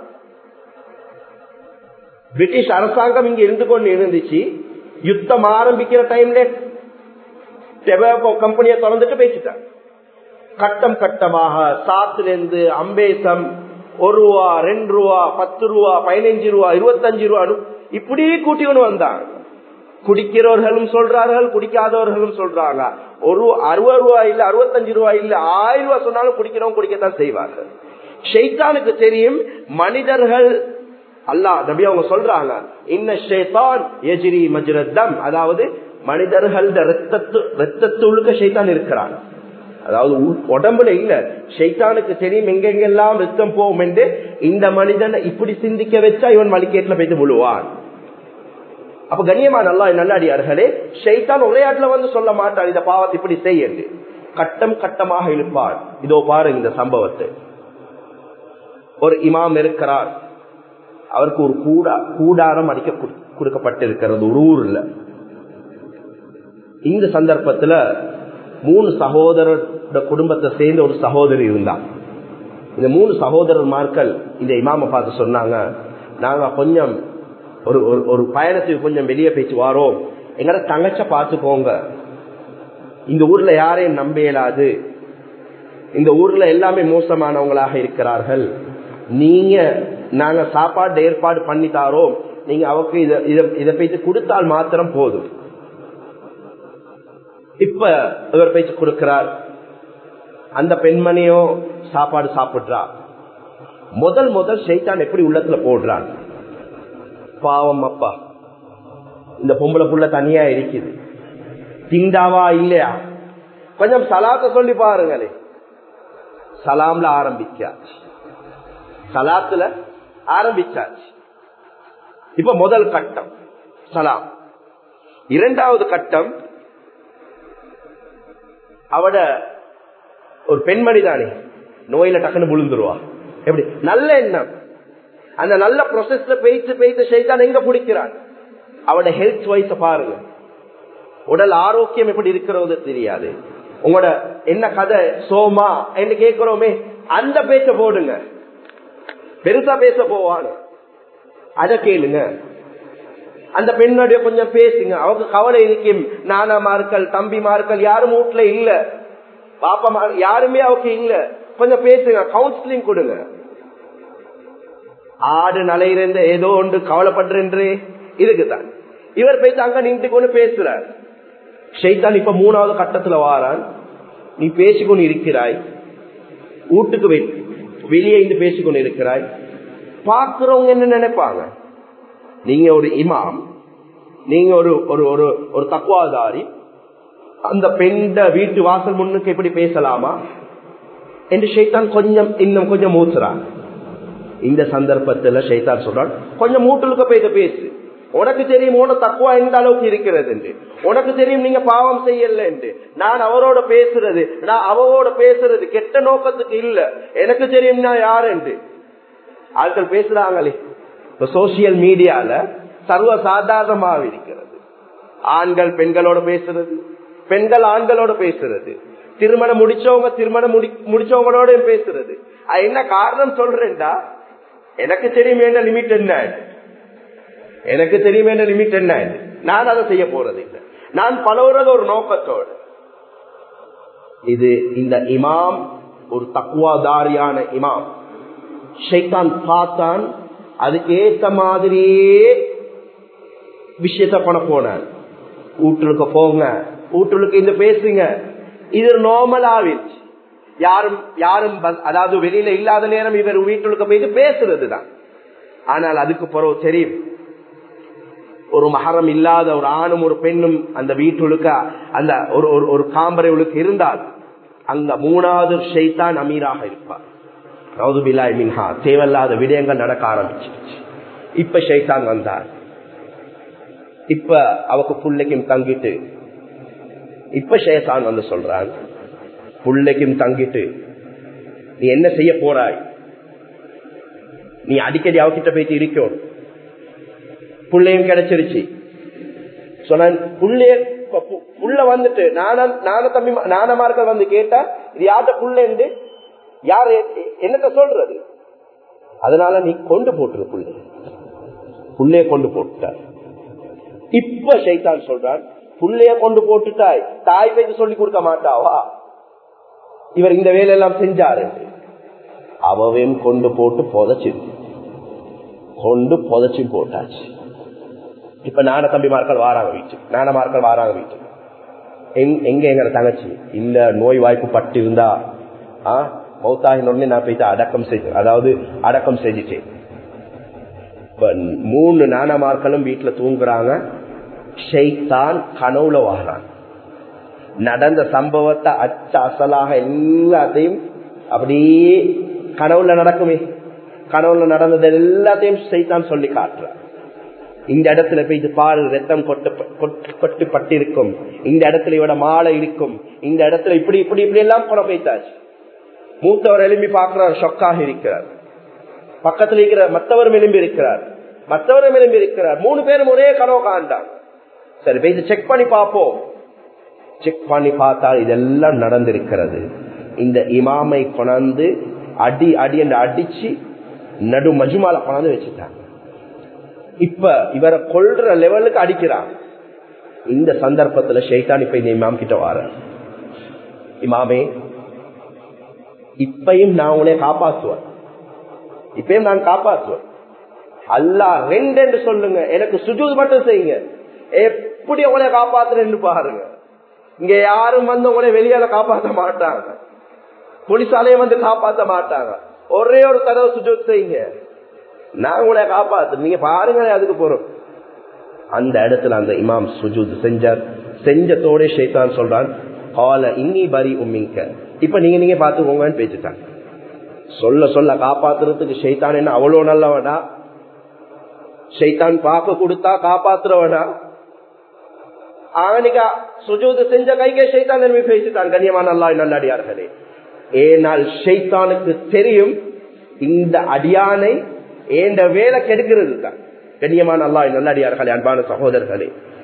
பிரிட்டிஷ் அரசாங்கம் இங்க இருந்து கொண்டு இருந்துச்சு யுத்தம் ஆரம்பிக்கிற டைம்ல டெபாக்கோ கம்பெனியை திறந்துட்டு பேசிட்டாங்க கட்டம் கட்டமாக சாத்துல இருந்து அம்பேசம் ஒரு ரூபா ரெண்டு ரூபா பத்து ரூபா பதினஞ்சு ரூபா இருபத்தஞ்சு ரூபா இப்படி கூட்டிக்கொண்டு வந்தாங்க குடிக்கிறவர்களும் சொல்றார்கள் குடிக்காதவர்களும் சொல்றாங்க ஒரு அறுபது ரூபாய் இல்ல அறுபத்தஞ்சு ரூபாய் இல்ல ஆயிரம் ரூபாய் சொன்னாலும் குடிக்கிறவங்க குடிக்கத்தான் செய்வார்கள் ஷெய்தானுக்கு தெரியும் மனிதர்கள் அல்லா நபி அவங்க சொல்றாங்க இன்ன ஷேத்தான் எஜிரி மஜ்ரத்தம் அதாவது மனிதர்கள் ரத்தத்து ரத்தத்துழுக்க ஷைத்தான் இருக்கிறான் அதாவது உடம்புல இல்ல ஷைத்தானுக்கு தெரியும் எங்கெங்கெல்லாம் ரத்தம் போகும் என்று இந்த மனிதனை இப்படி சிந்திக்க வச்சா இவன் மலிக்கேட்ல போயிட்டு விழுவான் அப்ப கண்ணியமா நல்லா நல்லடியார்களே ஷைத்தான் ஒரே ஆட்டுல வந்து சொல்ல மாட்டான் இந்த பாவத்தை இப்படி செய்யண்டு கட்டம் கட்டமாக இழுப்பான் இதோ பாருங்க இந்த சம்பவத்தை ஒரு இமாம் இருக்கிறார் அவருக்கு ஒரு கூடா கூடாரம் அடிக்க கொடுக்கப்பட்டிருக்கிறது ஒரு ஊர்ல இந்த சந்தர்ப்பத்துல மூணு சகோதரோட குடும்பத்தை சேர்ந்த ஒரு சகோதரி இருந்தான் இந்த மூணு சகோதரர்மார்கள் இந்த இமாம பார்த்து சொன்னாங்க நாங்க கொஞ்சம் ஒரு ஒரு பயணத்துக்கு கொஞ்சம் வெளியே பேச்சு வாரோம் எங்கட தங்கச்ச பார்த்துக்கோங்க இந்த ஊர்ல யாரையும் நம்ப இயலாது இந்த ஊர்ல எல்லாமே மோசமானவங்களாக இருக்கிறார்கள் நீங்க நாங்க சாப்பாடு ஏற்பாடு பண்ணி தாரோம் நீங்க அவருக்கு இதை பேச்சு கொடுத்தால் மாத்திரம் போதும் இப்ப இவர் பேச்சு கொடுக்கிறார் அந்த பெண்மணியோ சாப்பாடு சாப்பிடுறா முதல் முதல் ஷைத்தான் எப்படி உள்ளத்துல போடுறான் பாவம் அப்பா இந்த பொம்பளை புள்ள தனியா இருக்குது திண்டாவா இல்லையா கொஞ்சம் சலாத்த சொல்லி பாருங்களே சலாம்ல ஆரம்பிச்சாச்சு சலாத்துல ஆரம்பிச்சாச்சு இப்ப முதல் கட்டம் சலாம் இரண்டாவது கட்டம் அவட ஒரு பெண்மணி தானே நோயில டக்குன்னு விழுந்துருவா எப்படி நல்ல எண்ணம் அந்த நல்ல ப்ரொசஸ்ல பேய்த்து பேய்த்து செய்தான் எங்க பிடிக்கிறான் அவட ஹெல்த் வைஸ பாருங்க உடல் ஆரோக்கியம் எப்படி இருக்கிறது தெரியாது உங்களோட என்ன கதை சோமா என்று கேட்கிறோமே அந்த பேச்ச போடுங்க பெருசா பேச போவானு அத கேளுங்க அந்த பெண்ணுடைய கொஞ்சம் பேசுங்க அவங்க கவலை இருக்கும் நானாமார்கள் தம்பிமார்கள் யாரும் வீட்டுல இல்ல பாப்பா யாருமே அவங்க இல்ல கொஞ்சம் பேசுங்க கவுன்சிலிங் கொடுங்க ஆடு நலையிலிருந்து ஏதோ ஒன்று கவலைப்படுறேன்றே இதுக்குதான் இவர் போயிட்டு அங்க நின்று கொண்டு பேசுறார் ஷைத்தான் இப்ப மூணாவது கட்டத்துல வாரான் நீ பேசிக்கொண்டு இருக்கிறாய் வீட்டுக்கு வெளியே இருந்து பேசிக்கொண்டு இருக்கிறாய் பாக்குறவங்க என்ன நினைப்பாங்க நீங்க ஒரு இமாம் நீங்க ஒரு ஒரு ஒரு ஒரு தக்குவாதாரி அந்த பெண்ட வீட்டு வாசல் முன்னுக்கு எப்படி பேசலாமா என்று ஷைத்தான் கொஞ்சம் இன்னும் கொஞ்சம் மூச்சுறான் இந்த சந்தர்ப்பத்துல ஷைத்தான் சொல்றான் கொஞ்சம் மூட்டலுக்கு போயிட்டு பேசு உனக்கு தெரியும் உன தக்குவா எந்த அளவுக்கு இருக்கிறது என்று உனக்கு தெரியும் நீங்க பாவம் செய்யல என்று நான் அவரோட பேசுறது நான் அவரோட பேசுறது கெட்ட நோக்கத்துக்கு இல்ல எனக்கு தெரியும் நான் யார் என்று ஆட்கள் பேசுறாங்களே இப்ப சோசியல் மீடியால சர்வ சாதாரணமாக இருக்கிறது ஆண்கள் பெண்களோட பேசுறது பெண்கள் ஆண்களோட பேசுறது திருமணம் முடிச்சவங்க திருமணம் முடிச்சவங்களோட பேசுறது என்ன காரணம் சொல்றேன்டா எனக்கு தெரியும் என்ன லிமிட் என்ன எனக்கு தெரியும் என்ன லிமிட் என்ன நான் அதை செய்ய போறது இல்லை நான் பலவுறது ஒரு நோக்கத்தோடு இது இந்த இமாம் ஒரு தக்குவாதாரியான இமாம் ஷைத்தான் பார்த்தான் அதுக்கு ஏத்த மாதிரியே விஷயத்த பண்ண போனான் வீட்டுக்கு போங்க வீட்டுக்கு இந்த பேசுங்க இது நார்மல் ஆவிச்சு யாரும் யாரும் அதாவது வெளியில இல்லாத நேரம் இவர் வீட்டுக்கு போயிட்டு பேசுறதுதான் ஆனால் அதுக்கு பிறகு தெரியும் ஒரு மகரம் இல்லாத ஒரு ஆணும் ஒரு பெண்ணும் அந்த வீட்டுழுக்க அந்த ஒரு ஒரு காம்பரை உழுக்கு இருந்தால் அங்க மூணாவது ஷைத்தான் அமீராக இருப்பார் ரவுதுபில்லாய் மின்ஹா தேவையில்லாத விடயங்கள் நடக்க ஆரம்பிச்சிருச்சு இப்ப ஷைத்தான் வந்தார் இப்ப அவக்கு புள்ளைக்கும் தங்கிட்டு இப்ப ஷேதான் வந்து சொல்றான் புள்ளைக்கும் தங்கிட்டு நீ என்ன செய்ய போறாய் நீ அடிக்கடி அவகிட்ட போயிட்டு இருக்கோம் புள்ளையும் கிடைச்சிருச்சு சொன்ன புள்ளைய புள்ள வந்துட்டு நான நான தம்பி நானமார்கள் வந்து கேட்டா இது யார்கிட்ட புள்ளு யாரு என்னத்த சொல்றது அதனால நீ கொண்டு போட்டுரு புள்ளை புள்ளைய கொண்டு போட்டுட்டார் இப்ப சைத்தான் சொல்றான் புள்ளைய கொண்டு போட்டுட்டாய் தாய் பேச்சு சொல்லி கொடுக்க மாட்டாவா இவர் இந்த வேலையெல்லாம் செஞ்சாரு அவவையும் கொண்டு போட்டு புதைச்சு கொண்டு புதைச்சு போட்டாச்சு இப்ப நான தம்பிமார்கள் வாராங்க வீட்டு நானமார்கள் வாராங்க வீட்டு எங்க எங்க தங்கச்சி இல்ல நோய் வாய்ப்பு பட்டு இருந்தா ஆஹ் மௌத்தாகினோடனே நான் போயிட்டு அடக்கம் செஞ்சு அதாவது அடக்கம் செஞ்சுட்டேன் மூணு நானமார்களும் வீட்டுல தூங்குறாங்க ஷெய்தான் கனவுல வாரான் நடந்த சம்பவத்தை அச்ச அசலாக எல்லாத்தையும் அப்படியே கனவுல நடக்குமே கனவுல நடந்தது எல்லாத்தையும் செய்தான் சொல்லி காட்டுறான் இந்த இடத்துல போயிட்டு பால் ரத்தம் கொட்டு கொட்டு பட்டிருக்கும் இந்த இடத்துல இவட மாலை இருக்கும் இந்த இடத்துல இப்படி இப்படி இப்படி எல்லாம் புற போய்த்தாச்சு மூத்தவர் எலும்பி பார்க்கிறார் ஷொக்காக இருக்கிறார் பக்கத்தில் இருக்கிற மற்றவரும் எலும்பி இருக்கிறார் மற்றவரும் எலும்பி இருக்கிறார் மூணு பேரும் ஒரே கனவு காண்டான் சரி போய் செக் பண்ணி பார்ப்போம் செக் பண்ணி பார்த்தால் இதெல்லாம் நடந்திருக்கிறது இந்த இமாமை கொண்டாந்து அடி அடி என்று அடிச்சு நடு மஜுமால கொண்டாந்து வச்சுட்டாங்க இப்ப இவரை கொள்ற லெவலுக்கு அடிக்கிறான் இந்த சந்தர்ப்பத்துல ஷெய்தான் இப்ப இந்த இமாம் கிட்ட வர இமாமே இப்பையும் நான் உன்னை காப்பாற்றுவேன் இப்பயும் நான் காப்பாற்றுவேன் அல்லா ரெண்டு என்று சொல்லுங்க எனக்கு சுஜூத் மட்டும் செய்யுங்க எப்படி உங்களை காப்பாத்துறேன்னு பாருங்க இங்க யாரும் வந்து உங்களை வெளியால காப்பாற்ற மாட்டாங்க போலீஸாலையும் வந்து காப்பாற்ற மாட்டாங்க ஒரே ஒரு தடவை சுஜூத் செய்யுங்க நான் உங்களை காப்பாத்து நீங்க பாருங்களேன் அதுக்கு போறோம் அந்த இடத்துல அந்த இமாம் சுஜூத் செஞ்சார் செஞ்சத்தோட ஷேத்தான் சொல்றான் கால இன்னி பரி உம்மிங்க இப்ப நீங்க நீங்க பாத்துக்கோங்கன்னு பேசிட்டாங்க சொல்ல சொல்ல காப்பாத்துறதுக்கு ஷைத்தான் என்ன அவ்வளவு நல்லவனா ஷைத்தான் பார்க்க கொடுத்தா காப்பாத்துறவனா அவனுக்கு சுஜூது செஞ்ச கைக்கே ஷைத்தான் நன்மை பேசிட்டான் கண்ணியமான அல்லா நல்லடியார்களே ஏனால் ஷைத்தானுக்கு தெரியும் இந்த அடியானை ஏண்ட வேலை கெடுக்கிறது தான் கண்ணியமான அல்லா நல்லடியார்களே அன்பான சகோதரர்களே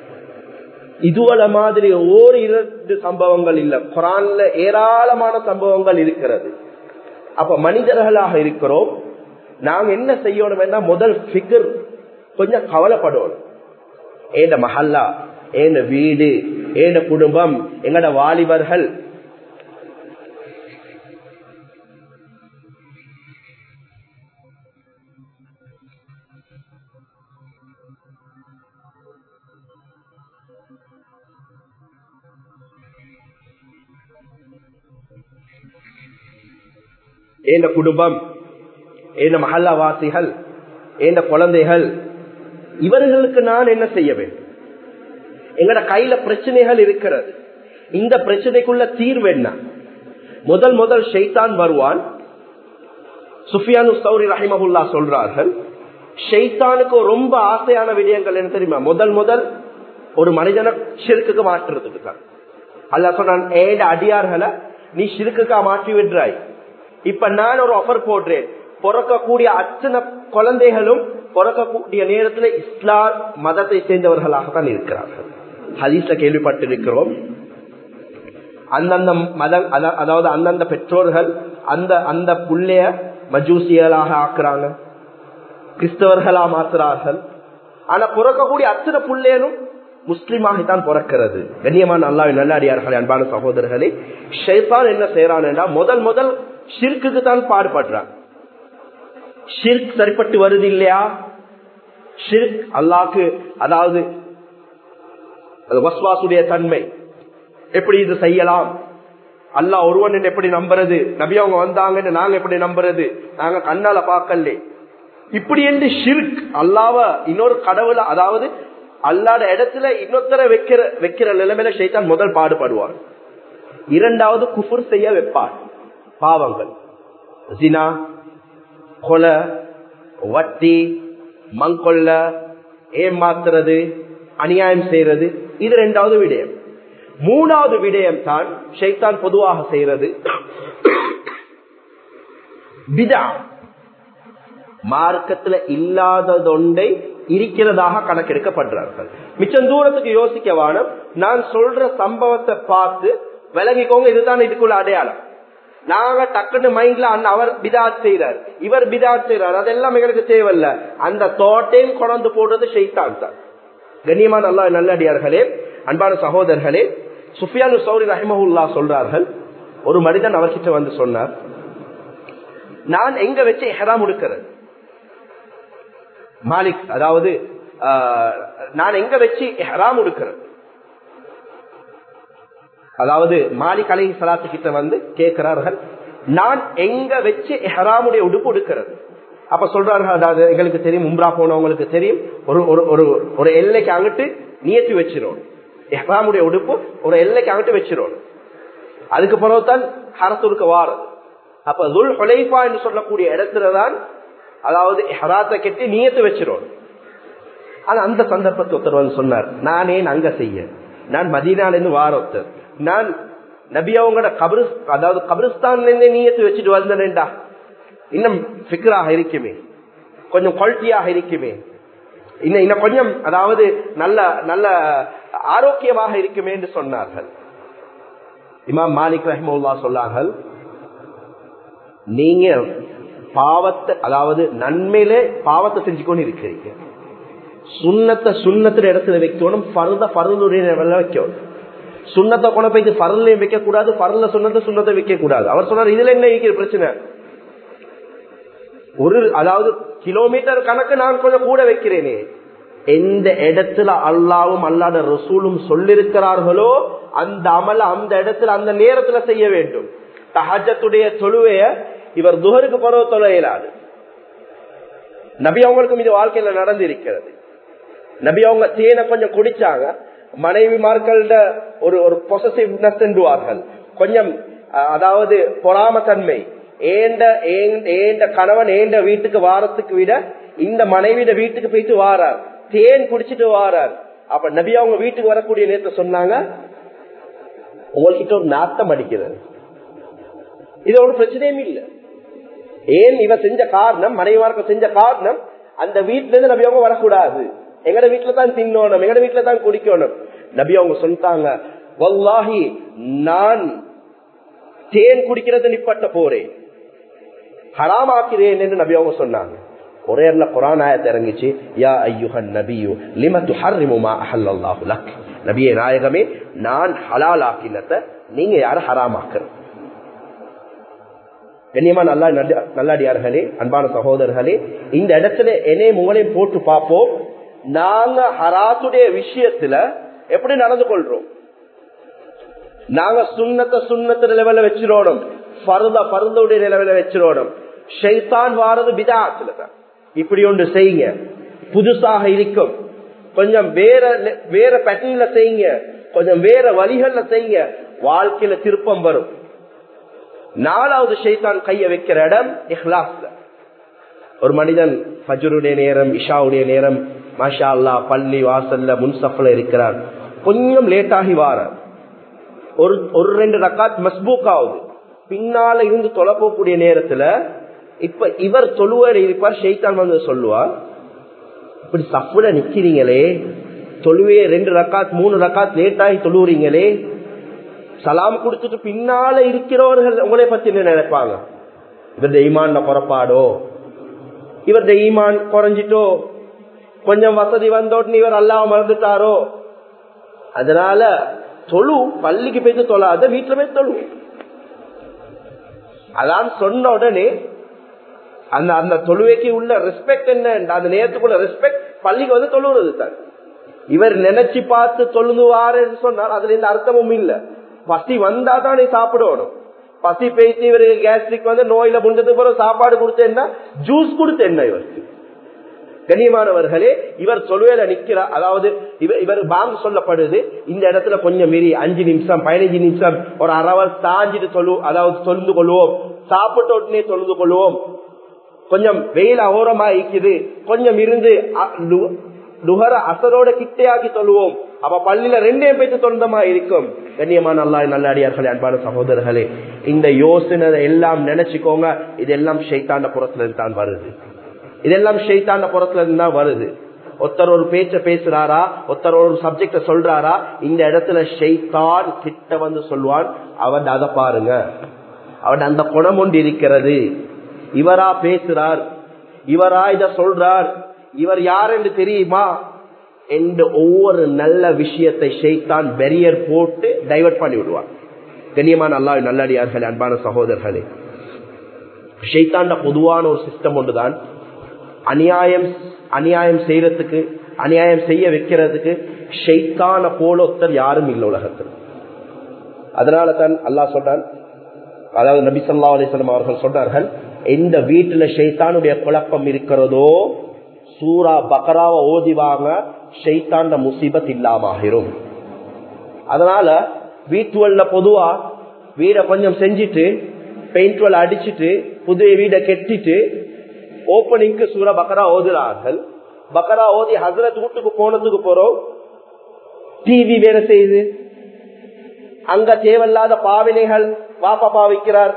இதுவல மாதிரி ஓர் இரண்டு சம்பவங்கள் இல்ல குரான்ல ஏராளமான சம்பவங்கள் இருக்கிறது அப்ப மனிதர்களாக இருக்கிறோம் நாங்க என்ன செய்யணும் முதல் பிகர் கொஞ்சம் கவலைப்படணும் ஏண்ட மஹல்லா ஏண்ட வீடு ஏண்ட குடும்பம் எங்கட வாலிபர்கள் ஏந்த குடும்பம் ஏந்த மஹல்லாவாசிகள் ஏந்த குழந்தைகள் இவர்களுக்கு நான் என்ன செய்ய வேண்டும் எங்கட கையில பிரச்சனைகள் இருக்கிறது இந்த பிரச்சனைக்குள்ள தீர்வு என்ன முதல் முதல் ஷெய்தான் வருவான் சுஃபியானு சௌரி ரஹிமகுல்லா சொல்றார்கள் ஷெய்தானுக்கு ரொம்ப ஆசையான விடயங்கள் என்ன தெரியுமா முதல் முதல் ஒரு மனிதனை ஷிருக்குக்கு மாற்றுறதுக்கு தான் அல்ல சொன்னான் ஏட அடியார்களை நீ ஷிருக்குக்கா மாற்றி விடுறாய் இப்ப நான் ஒரு ஆஃபர் போடுறேன் பிறக்கக்கூடிய அத்தனை குழந்தைகளும் பிறக்கக்கூடிய நேரத்தில் இஸ்லாம் மதத்தை சேர்ந்தவர்களாகத்தான் இருக்கிறார்கள் ஹதீஸ்ல கேள்விப்பட்டிருக்கிறோம் அந்தந்த மதம் அதாவது அந்தந்த பெற்றோர்கள் அந்த அந்த புள்ளைய மஜூசியலாக ஆக்குறாங்க கிறிஸ்தவர்களா மாத்துறார்கள் ஆனா பிறக்கக்கூடிய அத்தனை புள்ளையனும் முஸ்லீமாகத்தான் பிறக்கிறது கண்ணியமான நல்லா நல்லடியார்களே அன்பான சகோதரர்களே ஷைத்தான் என்ன செய்யறான் முதல் முதல் ஷிர்க்கு தான் பாடுபடுறான் ஷிர்க் சரிப்பட்டு வருது இல்லையா ஷிர்க் அல்லாக்கு அதாவது வஸ்வாசுடைய தன்மை எப்படி இது செய்யலாம் அல்லா ஒருவன் எப்படி நம்புறது நபி அவங்க வந்தாங்கன்னு நாங்க எப்படி நம்புறது நாங்க கண்ணால பார்க்கல இப்படி என்று ஷிர்க் அல்லாவ இன்னொரு கடவுள அதாவது அல்லாத இடத்துல இன்னொருத்தர வைக்கிற வைக்கிற நிலைமையில ஷைத்தான் முதல் பாடுபடுவார் இரண்டாவது குஃபுர் செய்ய வைப்பார் பாவங்கள் ஜினா கொலை வட்டி மங்கொல்ல ஏமாத்துறது அநியாயம் செய்யறது இது ரெண்டாவது விடயம் மூணாவது விடயம் தான் ஷைத்தான் பொதுவாக செய்யறது பிதா மார்க்கத்துல இல்லாததொன்றை இருக்கிறதாக கணக்கெடுக்கப்படுறார்கள் மிச்சம் தூரத்துக்கு யோசிக்க வானம் நான் சொல்ற சம்பவத்தை பார்த்து விலகிக்கோங்க இதுதான் இதுக்குள்ள அடையாளம் நாங்க டக்குன்னு மைண்ட்ல அந்த அவர் பிதாத் செய்யறார் இவர் பிதாத் செய்யறார் அதெல்லாம் எங்களுக்கு தேவையில்ல அந்த தோட்டையும் கொண்டு போடுறது ஷெய்தான் தான் கண்ணியமான நல்ல நல்லடியார்களே அன்பான சகோதரர்களே சுஃபியானு சௌரி ரஹிமஹுல்லா சொல்றார்கள் ஒரு மனிதன் அவர்கிட்ட வந்து சொன்னார் நான் எங்க வச்சு ஹெராம் உடுக்கிறது மாலிக் அதாவது நான் எங்க வச்சு ஹெராம் உடுக்கிறது அதாவது மாலிக் அலை சலாத்து கிட்ட வந்து கேட்கிறார்கள் நான் எங்க வச்சு ஹெராமுடைய உடுப்பு உடுக்கிறது அப்ப சொல்றார்கள் அதாவது எங்களுக்கு தெரியும் உம்ரா போனவங்களுக்கு தெரியும் ஒரு ஒரு ஒரு ஒரு எல்லைக்கு அங்கிட்டு நியத்தி வச்சிரும் எஹ்ராமுடைய உடுப்பு ஒரு எல்லைக்கு அங்கிட்டு வச்சிரும் அதுக்கு பிறகுதான் ஹரத்துருக்க வாரம் அப்ப துல் ஹொலைஃபா என்று சொல்லக்கூடிய இடத்துலதான் அதாவது ஹராத்தை கட்டி நியத்து வச்சிரும் ஆனா அந்த சந்தர்ப்பத்தை ஒருத்தர் வந்து சொன்னார் நானே அங்க செய்ய நான் மதீனால இருந்து வார ஒருத்தர் நான் நபி அவங்களோட கபிரு அதாவது கபிரிஸ்தான்ல இருந்தே நீயத்து வச்சுட்டு வந்தேன்டா இன்னும் ஃபிக்ராக இருக்குமே கொஞ்சம் குவாலிட்டியாக இருக்குமே இன்னும் இன்னும் கொஞ்சம் அதாவது நல்ல நல்ல ஆரோக்கியமாக இருக்குமே என்று சொன்னார்கள் இமாம் மாலிக் ரஹ்முல்லா சொன்னார்கள் நீங்க பாவத்தை அதாவது நன்மையிலே பாவத்தை செஞ்சுக்கொண்டு இருக்கிறீங்க சுண்ணத்தை சுண்ணத்துல இடத்துல வைக்கணும் பருத பருளுடைய வைக்கணும் சுண்ணத்தை கொண்டு போய் பரலையும் வைக்க கூடாது பரல சுண்ணத்தை சுண்ணத்தை வைக்க கூடாது அவர் சொன்னார் இதுல என்ன இருக்கிற பிரச்சனை ஒரு அதாவது கிலோமீட்டர் கணக்கு நான் கொஞ்சம் கூட வைக்கிறேனே எந்த இடத்துல அல்லாவும் அல்லாத ரசூலும் சொல்லிருக்கிறார்களோ அந்த அமல அந்த இடத்துல அந்த நேரத்துல செய்ய வேண்டும் தஹஜத்துடைய தொழுவைய இவர் துகருக்கு பருவ தொழ இயலாது நபி அவங்களுக்கும் இது வாழ்க்கையில நடந்திருக்கிறது நபி அவங்க தேனை கொஞ்சம் குடிச்சாங்க மனைவிமார்கள்ட ஒரு ஒரு பொசசிவ்னஸ் என்றுவார்கள் கொஞ்சம் அதாவது பொறாமத்தன்மை ஏண்ட ஏண்ட கணவன் ஏண்ட வீட்டுக்கு வாரத்துக்கு விட இந்த மனைவிட வீட்டுக்கு போயிட்டு வாரார் தேன் குடிச்சிட்டு வாரார் அப்ப நபி அவங்க வீட்டுக்கு வரக்கூடிய நேரத்தை சொன்னாங்க உங்கள்கிட்ட ஒரு நாட்டம் அடிக்கிறது இது ஒரு பிரச்சனையும் இல்லை ஏன் இவ செஞ்ச காரணம் மனைவிமார்கள் செஞ்ச காரணம் அந்த வீட்டுல இருந்து நபி அவங்க வரக்கூடாது எங்கட வீட்டுல தான் தின்னணும் எங்கட வீட்டுல தான் குடிக்கணும் நபி அவங்க சொல்லிட்டாங்க வல்லாஹி நான் தேன் குடிக்கிறது நிப்பட்ட போறேன் ஹராமாக்கிறேன் என்று நபி அவங்க சொன்னாங்க ஒரே குரான் ஆயத்தை இறங்கிச்சு யா ஐயுஹன் நபியு லிமத்து ஹர்ரிமுமா அஹல்லாஹு லக் நபியே நாயகமே நான் ஹலால் ஆக்கினத்தை நீங்க யார ஹராமாக்குறது கண்ணியமா நல்லா நல்லாடியார்களே அன்பான சகோதரர்களே இந்த இடத்துல என்னை உங்களையும் போட்டு பார்ப்போம் நாங்க ஹராத்துடைய விஷயத்துல எப்படி நடந்து கொள்றோம் நாங்க சுண்ணத்தை சுண்ணத்து லெவல்ல வச்சிரோடும் பருத பருந்துடைய நிலவில வச்சிரோடும் ஷைத்தான் வாரது பிதாத்துல தான் இப்படி ஒன்று செய்யுங்க புதுசாக இருக்கும் கொஞ்சம் வேற வேற பேட்டர்ன்ல செய்யுங்க கொஞ்சம் வேற வழிகள்ல செய்யுங்க வாழ்க்கையில திருப்பம் வரும் நாலாவது ஷைத்தான் கைய வைக்கிற இடம் இஹ்லாஸ்ல ஒரு மனிதன் ஃபஜருடைய நேரம் இஷாவுடைய நேரம் மாஷா அல்லா பள்ளி வாசல்ல முன்சப்ல இருக்கிறார் கொஞ்சம் லேட்டாகி வாரார் ஒரு ஒரு ரெண்டு ரக்காத் மஸ்பூக் ஆகுது பின்னால இருந்து தொலைப்போக்கூடிய நேரத்துல இப்ப இவர் தொழுவார் இருப்பார் ஷெய்தான் வந்து சொல்லுவார் இப்படி சப்புல நிக்கிறீங்களே தொழுவைய ரெண்டு ரக்காத் மூணு ரக்காத் லேட்டாகி தொழுவுறீங்களே சலாம் கொடுத்துட்டு பின்னால இருக்கிறவர்கள் உங்களை பத்தி என்ன நினைப்பாங்க இவருடைய ஈமான் குறப்பாடோ இவருடைய ஈமான் குறைஞ்சிட்டோ கொஞ்சம் வசதி வந்தோட்டு இவர் அல்லாம மறந்துட்டாரோ அதனால தொழு பள்ளிக்கு போயிட்டு தொழாத வீட்டுல போய் தொழு அதான் சொன்ன உடனே அந்த அந்த தொழுவைக்கு உள்ள ரெஸ்பெக்ட் என்ன அந்த நேரத்துக்குள்ள ரெஸ்பெக்ட் பள்ளிக்கு வந்து தொழுவுறது தான் இவர் நினைச்சு பார்த்து தொழுதுவாருன்னு சொன்னார் அதுல இந்த அர்த்தமும் இல்ல பசி வந்தா தான் நீ சாப்பிடணும் பசி பேசி இவருக்கு கேஸ்ட்ரிக் வந்து நோயில முடிஞ்சதுக்கு பிறகு சாப்பாடு கொடுத்தேன்னா ஜூஸ் கொடுத்தேன்னா இவருக்கு கண்ணியமானவர்களே இவர் சொல்வேல நிக்கிறார் அதாவது இவர் இவர் பாங்கு சொல்லப்படுது இந்த இடத்துல கொஞ்சம் மீறி அஞ்சு நிமிஷம் பதினஞ்சு நிமிஷம் ஒரு அரவர் சாஞ்சிட்டு சொல்லு அதாவது தொழுந்து கொள்வோம் சாப்பிட்ட உடனே தொழுது கொள்வோம் கொஞ்சம் வெயில் அகோரமா இருக்குது கொஞ்சம் இருந்து லுகர அசரோட கிட்டையாக்கி சொல்லுவோம் அப்ப பள்ளியில ரெண்டே பேச்சு சொந்தமா இருக்கும் கண்ணியமான அல்லா நல்லடியார்களே அன்பான சகோதரர்களே இந்த யோசனை எல்லாம் நினைச்சுக்கோங்க இதெல்லாம் ஷைத்தாண்ட புறத்துல இருந்து தான் வருது இதெல்லாம் ஷைத்தாண்ட புறத்துல இருந்து தான் வருது ஒருத்தர் ஒரு பேச்ச பேசுறாரா ஒருத்தர் ஒரு சப்ஜெக்ட சொல்றாரா இந்த இடத்துல ஷெய்தான் கிட்ட வந்து சொல்லுவான் அவன் அதை பாருங்க அவன் அந்த குணம் ஒன்று இருக்கிறது இவரா பேசுறார் இவரா இத சொல்றார் இவர் யார் என்று தெரியுமா என்று ஒவ்வொரு நல்ல விஷயத்தை ஷெய்தான் பெரியர் போட்டு டைவர்ட் பண்ணி விடுவான் கண்ணியமான அல்லா நல்லடியார்களே அன்பான சகோதரர்களே ஷெய்தாண்ட பொதுவான ஒரு சிஸ்டம் ஒன்றுதான் அநியாயம் அநியாயம் செய்யறதுக்கு அநியாயம் செய்ய வைக்கிறதுக்கு ஷெய்தான போல ஒருத்தர் யாரும் இல்லை உலகத்தில் அதனால தான் அல்லாஹ் சொல்றான் அதாவது நபி சொல்லா அலிஸ்லாம் அவர்கள் சொன்னார்கள் எந்த வீட்டுல ஷெய்தானுடைய குழப்பம் இருக்கிறதோ சூரா பக்கராவை ஓதிவாங்க ஷெய்தாண்ட முசீபத் இல்லாமாகிரும் அதனால வீட்டுவல்ல பொதுவா வீடை கொஞ்சம் செஞ்சுட்டு பெயிண்ட் வல் அடிச்சுட்டு புதிய வீடை கெட்டிட்டு ஓப்பனிங்க்கு சூரா பக்கரா ஓதுறார்கள் பக்கரா ஓதி ஹசரத் வீட்டுக்கு போனதுக்கு போறோம் டிவி வேலை செய்யுது அங்க தேவையில்லாத பாவினைகள் வாப்பா பாவிக்கிறார்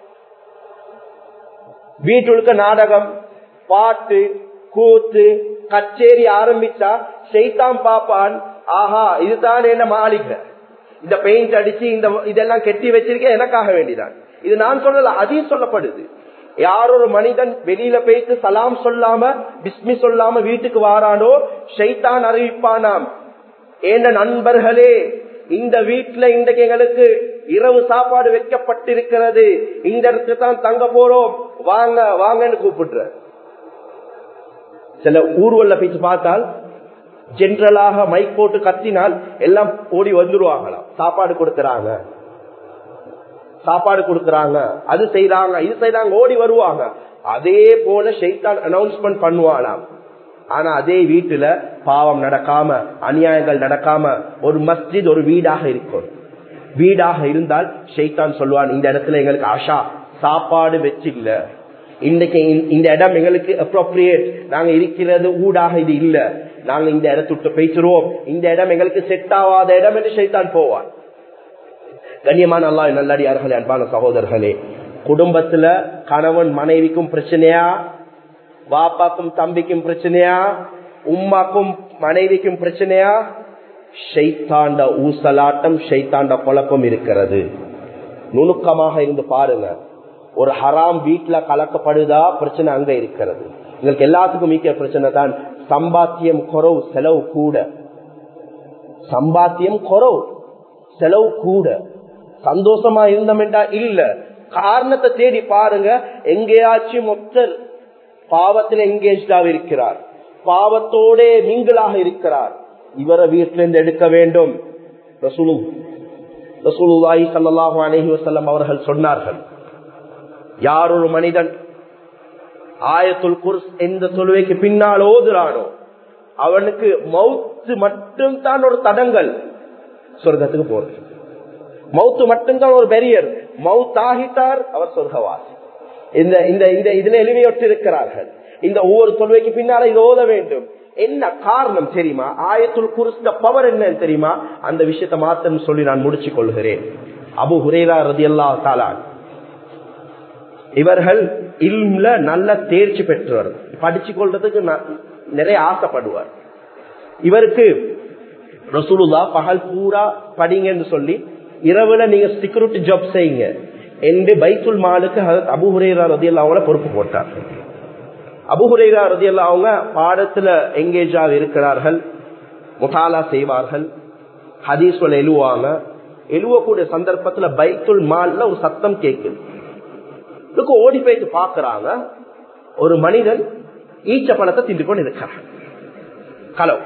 வீட்டுக்கு நாடகம் பாட்டு கூத்து கச்சேரி ஆரம்பிச்சா செய்தான் பாப்பான் ஆஹா இதுதான் என்ன மாளிக இந்த பெயிண்ட் அடிச்சு இந்த இதெல்லாம் கெட்டி வச்சிருக்கேன் எனக்காக வேண்டிதான் இது நான் சொல்லல அதையும் சொல்லப்படுது யார் ஒரு மனிதன் வெளியில போயிட்டு சலாம் சொல்லாம பிஸ்மி சொல்லாம வீட்டுக்கு வாரானோ ஷைத்தான் அறிவிப்பானாம் ஏண்ட நண்பர்களே இந்த வீட்டுல இன்றைக்கு எங்களுக்கு இரவு சாப்பாடு வைக்கப்பட்டிருக்கிறது இந்த இடத்துல தான் தங்க போறோம் வாங்க வாங்கன்னு கூப்பிடுற சில ஊர்வல்ல போயிட்டு பார்த்தால் ஜென்ரலாக மைக் போட்டு கத்தினால் எல்லாம் ஓடி வந்துருவாங்களாம் சாப்பாடு கொடுக்கறாங்க சாப்பாடு கொடுக்கறாங்க அது செய்யறாங்க இது செய்யறாங்க ஓடி வருவாங்க அதே போல ஷெய்தான் அனௌன்ஸ்மெண்ட் பண்ணுவானாம் ஆனா அதே வீட்டுல பாவம் நடக்காம அநியாயங்கள் நடக்காம ஒரு மஸ்ஜித் ஒரு வீடாக இருக்கும் வீடாக இருந்தால் ஷெய்தான் சொல்லுவான் இந்த இடத்துல எங்களுக்கு ஆஷா சாப்பாடு வச்சில்ல இன்னைக்கு இந்த இடம் எங்களுக்கு அப்ரோப்ரியேட் நாங்க இருக்கிறது ஊடாக இது இல்ல நாங்க இந்த இடத்தை விட்டு பேசுறோம் இந்த இடம் எங்களுக்கு செட் ஆகாத இடம் என்று ஷைத்தான் போவான் கண்ணியமான அல்லா நல்லடியார்களே அன்பான சகோதரர்களே குடும்பத்துல கணவன் மனைவிக்கும் பிரச்சனையா பாப்பாக்கும் தம்பிக்கும் பிரச்சனையா உம்மாக்கும் மனைவிக்கும் பிரச்சனையா ஷைத்தாண்ட ஊசலாட்டம் ஷைத்தாண்ட குழப்பம் இருக்கிறது நுணுக்கமாக இருந்து பாருங்க ஒரு ஹராம் வீட்டுல கலக்கப்படுதா பிரச்சனை அங்க இருக்கிறது உங்களுக்கு எல்லாத்துக்கும் மிக்க பிரச்சனை தான் சம்பாத்தியம் குறவு செலவு கூட சம்பாத்தியம் குறவு செலவு கூட சந்தோஷமா இருந்தோம்டா இல்ல காரணத்தை தேடி பாருங்க எங்கேயாச்சும் ஒருத்தர் பாவத்தில் எங்கேஜாக இருக்கிறார் பாவத்தோட நீங்களாக இருக்கிறார் இவரை வீட்டிலிருந்து எடுக்க வேண்டும் ரசூலு ரசூலுல்லாஹி ஸல்லல்லாஹு அலைஹி வஸல்லம் அவர்கள் சொன்னார்கள் யார் ஒரு மனிதன் ஆயத்துல் குர்ஸ் எந்த தொழுவைக்கு பின்னால் ஓதுறானோ அவனுக்கு மவுத்து மட்டும் தான் ஒரு தடங்கள் சொர்க்கத்துக்கு போறது மவுத்து மட்டும்தான் ஒரு பெரியர் மவுத் ஆகிட்டார் அவர் சொர்க்கவாசி இந்த இந்த இந்த இதுல எளிமையொட்டு இருக்கிறார்கள் இந்த ஒவ்வொரு தொழுவைக்கு பின்னால இது ஓத வேண்டும் என்ன காரணம் தெரியுமா ஆயத்துல் குருஸ்த பவர் என்னன்னு தெரியுமா அந்த விஷயத்தை மாத்தம் சொல்லி நான் முடிச்சு கொள்கிறேன் அபு ஹுரேரா ரதி அல்லா தாலான் இவர்கள் இல்ல நல்ல தேர்ச்சி பெற்றவர் படிச்சு கொள்றதுக்கு நிறைய ஆசைப்படுவார் இவருக்கு ரசூலுல்லா பகல் பூரா படிங்கன்னு சொல்லி இரவுல நீங்க செக்யூரிட்டி ஜாப் செய்யுங்க என்று பைத்துல் மாலுக்கு அபு ஹுரேரா ரதி அவங்கள பொறுப்பு போட்டார் அபு ஹுரேரா ரதி அவங்க பாடத்துல எங்கேஜாக இருக்கிறார்கள் முதாலா செய்வார்கள் ஹதீஸ்வல் எழுவாங்க எழுவக்கூடிய சந்தர்ப்பத்துல பைத்துல் மால்ல ஒரு சத்தம் கேட்குது இதுக்கு ஓடி போயிட்டு பாக்குறாங்க ஒரு மனிதன் ஈச்ச பழத்தை திண்டு கொண்டு இருக்கிறான் களவு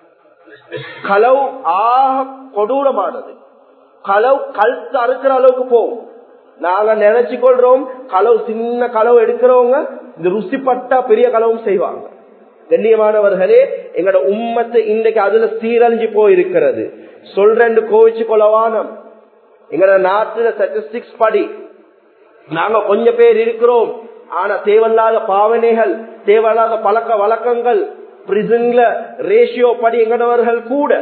களவு ஆக கொடூரமானது களவு கழுத்து அறுக்கிற அளவுக்கு போகும் நாங்க நினைச்சு கொள்றோம் களவு சின்ன களவு எடுக்கிறவங்க இந்த ருசிப்பட்டா பெரிய களவும் செய்வாங்க கண்ணியமானவர்களே எங்களோட உம்மத்து இன்றைக்கு அதுல சீரழிஞ்சு போயிருக்கிறது சொல்றேன் கோவிச்சு கொலவானம் எங்களோட நாட்டுல ஸ்டாட்டிஸ்டிக்ஸ் படி நாங்க கொஞ்ச பேர் இருக்கிறோம் ஆனா தேவையில்லாத பாவனைகள் தேவையில்லாத பழக்க வழக்கங்கள் பிரிசன்ல ரேஷியோ படி எங்கடவர்கள் கூட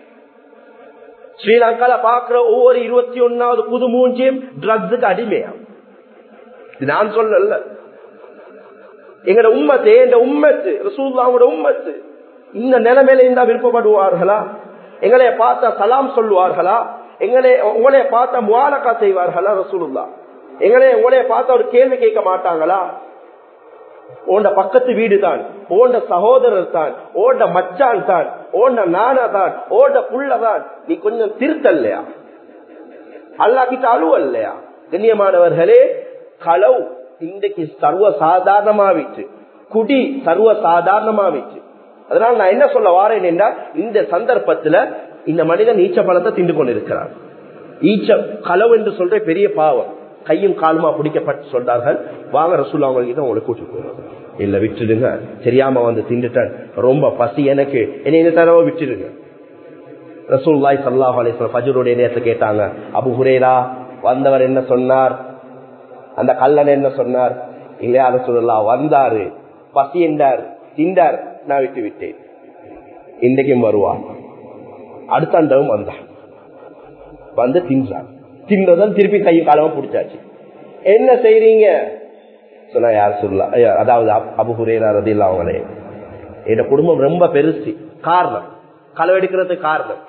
ஸ்ரீலங்கால பாக்குற ஒவ்வொரு இருபத்தி ஒன்னாவது புது மூஞ்சியும் ட்ரக்ஸுக்கு அடிமையா நான் சொல்லல எங்கட உம்மத்து எங்க உம்மத்து ரசூல்லாவோட உம்மத்து இந்த நிலைமையில இருந்தா விருப்பப்படுவார்களா எங்களை பார்த்தா சலாம் சொல்லுவார்களா எங்களை உங்களைய பார்த்தா முவாலக்கா செய்வார்களா ரசூலுல்லா எங்களை உங்களைய பார்த்தா ஒரு கேள்வி கேட்க மாட்டாங்களா ஓண்ட பக்கத்து வீடு தான் ஓண்ட சகோதரர் தான் ஓண்ட மச்சான் தான் ஓண்ட நானா தான் ஓண்ட புள்ள தான் நீ கொஞ்சம் திருத்தல்லையா அல்லா கிட்ட அழுவல்லையா கண்ணியமானவர்களே களவு இன்றைக்கு சர்வ சாதாரணமாவிச்சு குடி சர்வ சாதாரணமாவிச்சு அதனால நான் என்ன சொல்ல வாரேன் என்றால் இந்த சந்தர்ப்பத்துல இந்த மனிதன் ஈச்ச பழத்தை திண்டு கொண்டிருக்கிறார் ஈச்ச களவு என்று சொல்ற பெரிய பாவம் கையும் காலுமா பிடிக்கப்பட்டு சொல்றார்கள் வாங்க ரசூல் அவங்களுக்கு உங்களை கூட்டு போயிடும் இல்ல விட்டுடுங்க தெரியாம வந்து திண்டுட்டேன் ரொம்ப பசி எனக்கு என்ன இந்த தடவை விட்டுடுங்க ரசூல்லாய் சல்லாஹ் அலிஸ்லாம் ஃபஜருடைய நேரத்தை கேட்டாங்க அபு ஹுரேரா வந்தவர் என்ன சொன்னார் அந்த கல்லன் என்ன சொன்னார் இல்லையா அதை சொல்லலாம் வந்தாரு பசி என்றார் திண்டார் நான் விட்டு விட்டேன் இன்றைக்கும் வருவான் அடுத்த ஆண்டவும் வந்தான் வந்து தின்றான் தின்றதும் திருப்பி கையும் காலமும் பிடிச்சாச்சு என்ன செய்றீங்க சொன்னா யார் சொல்லலாம் அதாவது அபுகுரேரா ரதில்லா அவங்களே என் குடும்பம் ரொம்ப பெருசு காரணம் களவெடுக்கிறதுக்கு காரணம்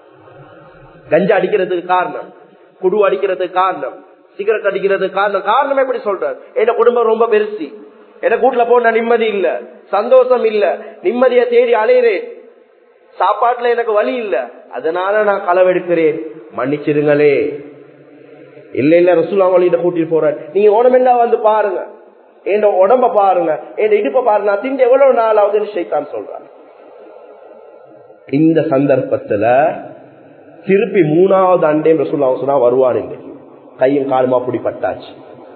கஞ்சா அடிக்கிறதுக்கு காரணம் குடு அடிக்கிறதுக்கு காரணம் சிகரெட் அடிக்கிறதுக்கு காரணம் காரணம் எப்படி சொல்றாரு என் குடும்பம் ரொம்ப பெருசு எனக்கு வீட்டுல போன நிம்மதி இல்ல சந்தோஷம் இல்ல நிம்மதியை தேடி அலையிறேன் சாப்பாட்டுல எனக்கு வழி இல்ல அதனால நான் களவெடுக்கிறேன் மன்னிச்சிருங்களே இல்ல இல்ல ரசூலா வழியிட்ட கூட்டிட்டு போறேன் நீங்க உடம்பெண்டா வந்து பாருங்க என் உடம்ப பாருங்க என் இடுப்ப பாருங்க நான் திண்டு எவ்வளவு நாள் ஆகுதுன்னு ஷைத்தான் சொல்றான் இந்த சந்தர்ப்பத்துல திருப்பி மூணாவது அண்டே ரசூலா சொன்னா வருவான் கையும் காலுமா பிடிப்பட்டாச்சு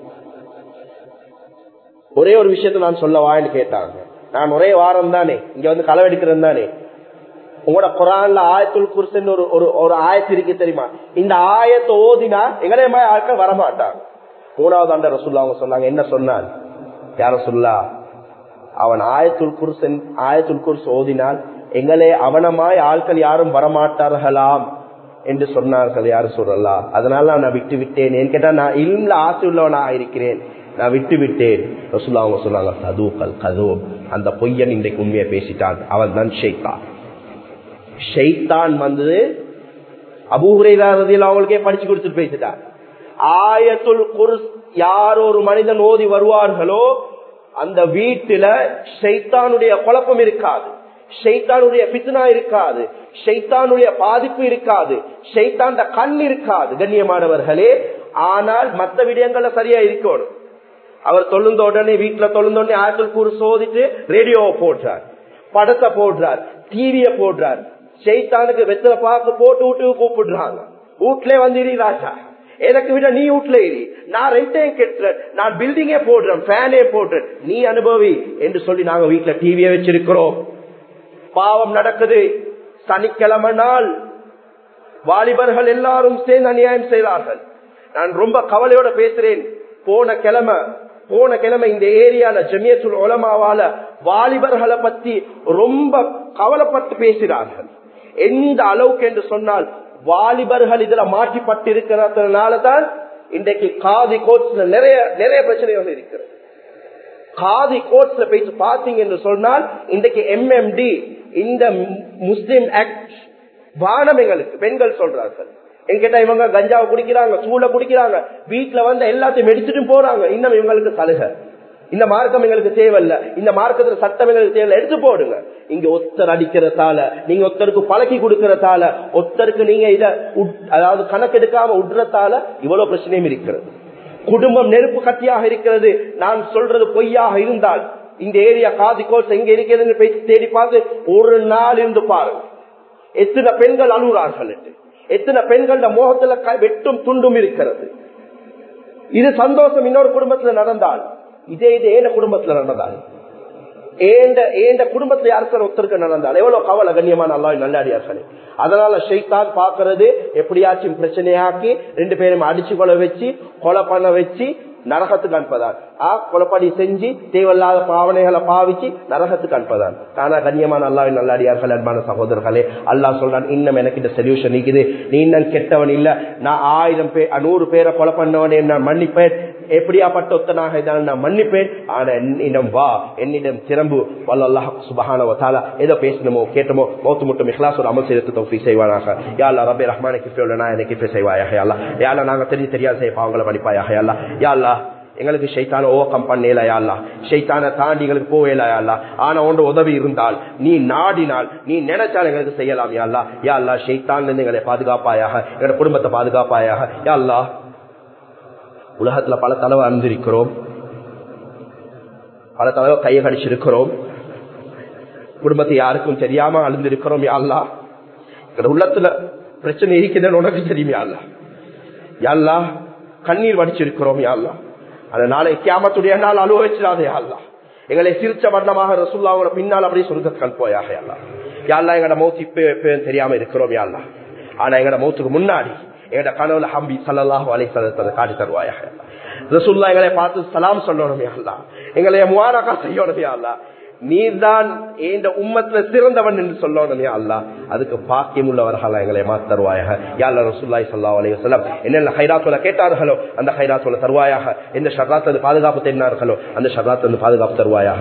ஒரே ஒரு விஷயத்த நான் சொல்ல வான்னு கேட்டாங்க நான் ஒரே வாரம் தானே இங்க வந்து களவெடுக்கிறேன் தானே உங்களோட குரான்ல ஆயத்துல் குர்சன் ஒரு ஒரு ஒரு ஆயத்து இருக்கு தெரியுமா இந்த ஆயத்தை ஓதினா எங்களே மாதிரி ஆட்கள் வரமாட்டாங்க மூணாவது ஆண்ட ரசுல்லா அவங்க சொன்னாங்க என்ன சொன்னான் யார சொல்லா அவன் ஆயத்துல் குர்சன் ஆயத்துல் குர்ஸ் ஓதினால் எங்களே அவனமாய் ஆட்கள் யாரும் வரமாட்டார்களாம் என்று சொன்னார்கள் யாரு சொல்லலாம் அதனால நான் விட்டு விட்டேன் ஏன்னு கேட்டா நான் இல்ல ஆசை உள்ளவனாக இருக்கிறேன் நான் விட்டு விட்டேன் ரசுல்லா அவங்க சொன்னாங்க கதூக்கள் கதூ அந்த பொய்யன் இன்றைக்கு உண்மையை பேசிட்டான் அவன் தான் ஷேக்தான் ஷைத்தான் வந்து அபூஹுரையில் அவங்களுக்கே படிச்சு கொடுத்துட்டு பேசிட்டார் ஆயத்துல் குர்ஸ் யார் ஒரு மனிதன் ஓதி வருவார்களோ அந்த வீட்டுல ஷைத்தானுடைய குழப்பம் இருக்காது ஷைத்தானுடைய பித்னா இருக்காது ஷைத்தானுடைய பாதிப்பு இருக்காது ஷைத்தாண்ட கண் இருக்காது கண்ணியமானவர்களே ஆனால் மற்ற விடயங்கள்ல சரியா இருக்கணும் அவர் தொழுந்த உடனே வீட்டுல தொழுந்த உடனே ஆயத்துல் கூறு சோதிட்டு ரேடியோவை போடுறார் படத்தை போடுறார் டிவிய போடுறார் ஷெய்தானுக்கு வெத்தலை பார்க்க போட்டு விட்டு கூப்பிடுறாங்க வீட்லயே வந்து ராஜா எனக்கு விட நீ வீட்டுல இரு நான் ரெண்டையும் கெட்டுறேன் நான் பில்டிங்கே போடுறேன் ஃபேனே போடுறேன் நீ அனுபவி என்று சொல்லி நாங்க வீட்டுல டிவியை வச்சிருக்கிறோம் பாவம் நடக்குது சனிக்கிழமை நாள் வாலிபர்கள் எல்லாரும் சேர்ந்து அநியாயம் செய்தார்கள் நான் ரொம்ப கவலையோட பேசுறேன் போன கிழமை போன கிழமை இந்த ஏரியால ஜமியத்துல் உலமாவால வாலிபர்களை பத்தி ரொம்ப கவலைப்பட்டு பேசுகிறார்கள் எந்த அளவுக்கு என்று சொன்னால் வாலிபர்கள் இதுல மாட்டிப்பட்டு இருக்கிறதுனாலதான் இன்றைக்கு காதி கோட்ஸ்ல நிறைய நிறைய பிரச்சனைகள் இருக்கிறது காதி கோட்ஸ்ல போயிட்டு பாத்தீங்க என்று சொன்னால் இன்றைக்கு எம்எம்டி இந்த முஸ்லிம் ஆக்ட் வானம் எங்களுக்கு பெண்கள் சொல்றார்கள் என்கிட்ட இவங்க கஞ்சாவை குடிக்கிறாங்க சூளை குடிக்கிறாங்க வீட்டுல வந்து எல்லாத்தையும் எடுத்துட்டு போறாங்க இன்னும் இவங்களுக்கு சலுகை இந்த மார்க்கம் எங்களுக்கு தேவையில்ல இந்த மார்க்கத்துல சட்டம் எங்களுக்கு தேவையில்ல எடுத்து போடுங்க இங்க ஒத்தர் அடிக்கிறதால நீங்க ஒத்தருக்கு பழக்கி கொடுக்கறதால ஒத்தருக்கு நீங்க இத அதாவது கணக்கெடுக்காம விடுறதால இவ்வளவு பிரச்சனையும் இருக்கிறது குடும்பம் நெருப்பு கட்டியாக இருக்கிறது நான் சொல்றது பொய்யாக இருந்தால் இந்த ஏரியா காதி கோர்ஸ் எங்க இருக்கிறதுன்னு பேசி தேடி பார்த்து ஒரு நாள் இருந்து பாருங்க எத்தனை பெண்கள் அழுகிறார்கள் எத்தனை பெண்கள மோகத்துல வெட்டும் துண்டும் இருக்கிறது இது சந்தோஷம் இன்னொரு குடும்பத்துல நடந்தால் இதே இது ஏண்ட குடும்பத்துல நடந்தால் ஏண்ட ஏண்ட குடும்பத்துல யாருக்கிற ஒருத்தருக்கு நடந்தால் எவ்வளவு கவலை கண்ணியமான அல்லா நல்லாடியார்களே அதனால ஷைத்தான் பாக்குறது எப்படியாச்சும் பிரச்சனையாக்கி ரெண்டு பேரும் அடிச்சு கொலை வச்சு கொலை பண்ண வச்சு நரகத்துக்கு அனுப்பதான் ஆ கொலப்படி செஞ்சு தேவையில்லாத பாவனைகளை பாவிச்சு நரகத்துக்கு அனுப்பதான் ஆனா கண்ணியமான அல்லாவின் நல்லாடியார்கள் அன்பான சகோதரர்களே அல்லாஹ் சொல்றான் இன்னும் எனக்கு இந்த சொல்யூஷன் இருக்குது நீ இன்னும் கெட்டவன் இல்ல நான் ஆயிரம் பேர் நூறு பேரை கொலை பண்ணவனே நான் மன்னிப்பேன் எப்படியாப்பட்ட ஒத்தனாக இருந்தாலும் நான் மன்னிப்பேன் ஆனா என்னிடம் வா என்னிடம் திரும்பு வல்லாஹ் சுபஹான வத்தாலா ஏதோ பேசணுமோ கேட்டமோ மௌத்து முட்டும் இஹ்லாசோட அமல் செய்யறது தௌஃபீக் செய்வானாக யா அல்லா ரப்பே ரஹ்மான கிஃபே நான் எனக்கு கிஃபே செய்வாயாக யா அல்லா யா அல்லா நாங்க தெரிஞ்சு தெரியாது செய்ய பாவங்களை படிப்பாயாக யா அல்லா யா அல்லா எங்களுக்கு ஷைத்தான ஓவர் கம் பண்ணல யாழ்லா ஷைத்தான தாண்டி எங்களுக்கு போவேல யாழ்லா ஆனா ஒன்று உதவி இருந்தால் நீ நாடினால் நீ நினைச்சால் எங்களுக்கு செய்யலாம் யாழ்லா யாழ்லா ஷைத்தான் இருந்து எங்களை பாதுகாப்பாயாக எங்களோட குடும்பத்தை பாதுகாப்பாயாக யாழ்லா உலகத்துல பல தடவை அறிந்திருக்கிறோம் பல தடவை கையை கடிச்சிருக்கிறோம் குடும்பத்தை யாருக்கும் தெரியாம அழுந்திருக்கிறோம் யாழ்லா எங்களோட உள்ளத்துல பிரச்சனை இருக்குதுன்னு உனக்கு தெரியும் யாழ்லா யாழ்லா கண்ணீர் வடிச்சிருக்கிறோம் யாழ்லா அந்த நாளை கியாமத்துடைய நாள் அழுவ வச்சிடாதே யாழ்லா எங்களை சிரிச்ச வர்ணமாக ரசுல்லாவோட பின்னால் அப்படியே சொர்க்கத்துக்கு அனுப்புவாயாக யாழ்லா யாழ்லா எங்களோட மௌத்து இப்ப எப்ப தெரியாம இருக்கிறோம் யாழ்லா ஆனா எங்களோட மௌத்துக்கு முன்னாடி எங்கட கனவுல ஹம்பி சல்லாஹூ அலை சலத்தை காட்டி தருவாயாக ரசுல்லா எங்களை பார்த்து சலாம் சொல்லணும் யாழ்லா எங்களை முவாரக்கா செய்யணும் யாழ்லா நீர்தான் இந்த உம்மத்துல சிறந்தவன் என்று சொல்லணும் அல்லா அதுக்கு பாக்கியம் உள்ளவர்களா எங்களை மாத்தருவாயாக யாழ்லா ரசூல்லாய் சல்லா அலி வசலம் என்னென்ன ஹைராத்துல கேட்டார்களோ அந்த ஹைராத்துல தருவாயாக எந்த ஷர்ராத்து பாதுகாப்பு தெரிந்தார்களோ அந்த ஷர்ராத்து பாதுகாப்பு தருவாயாக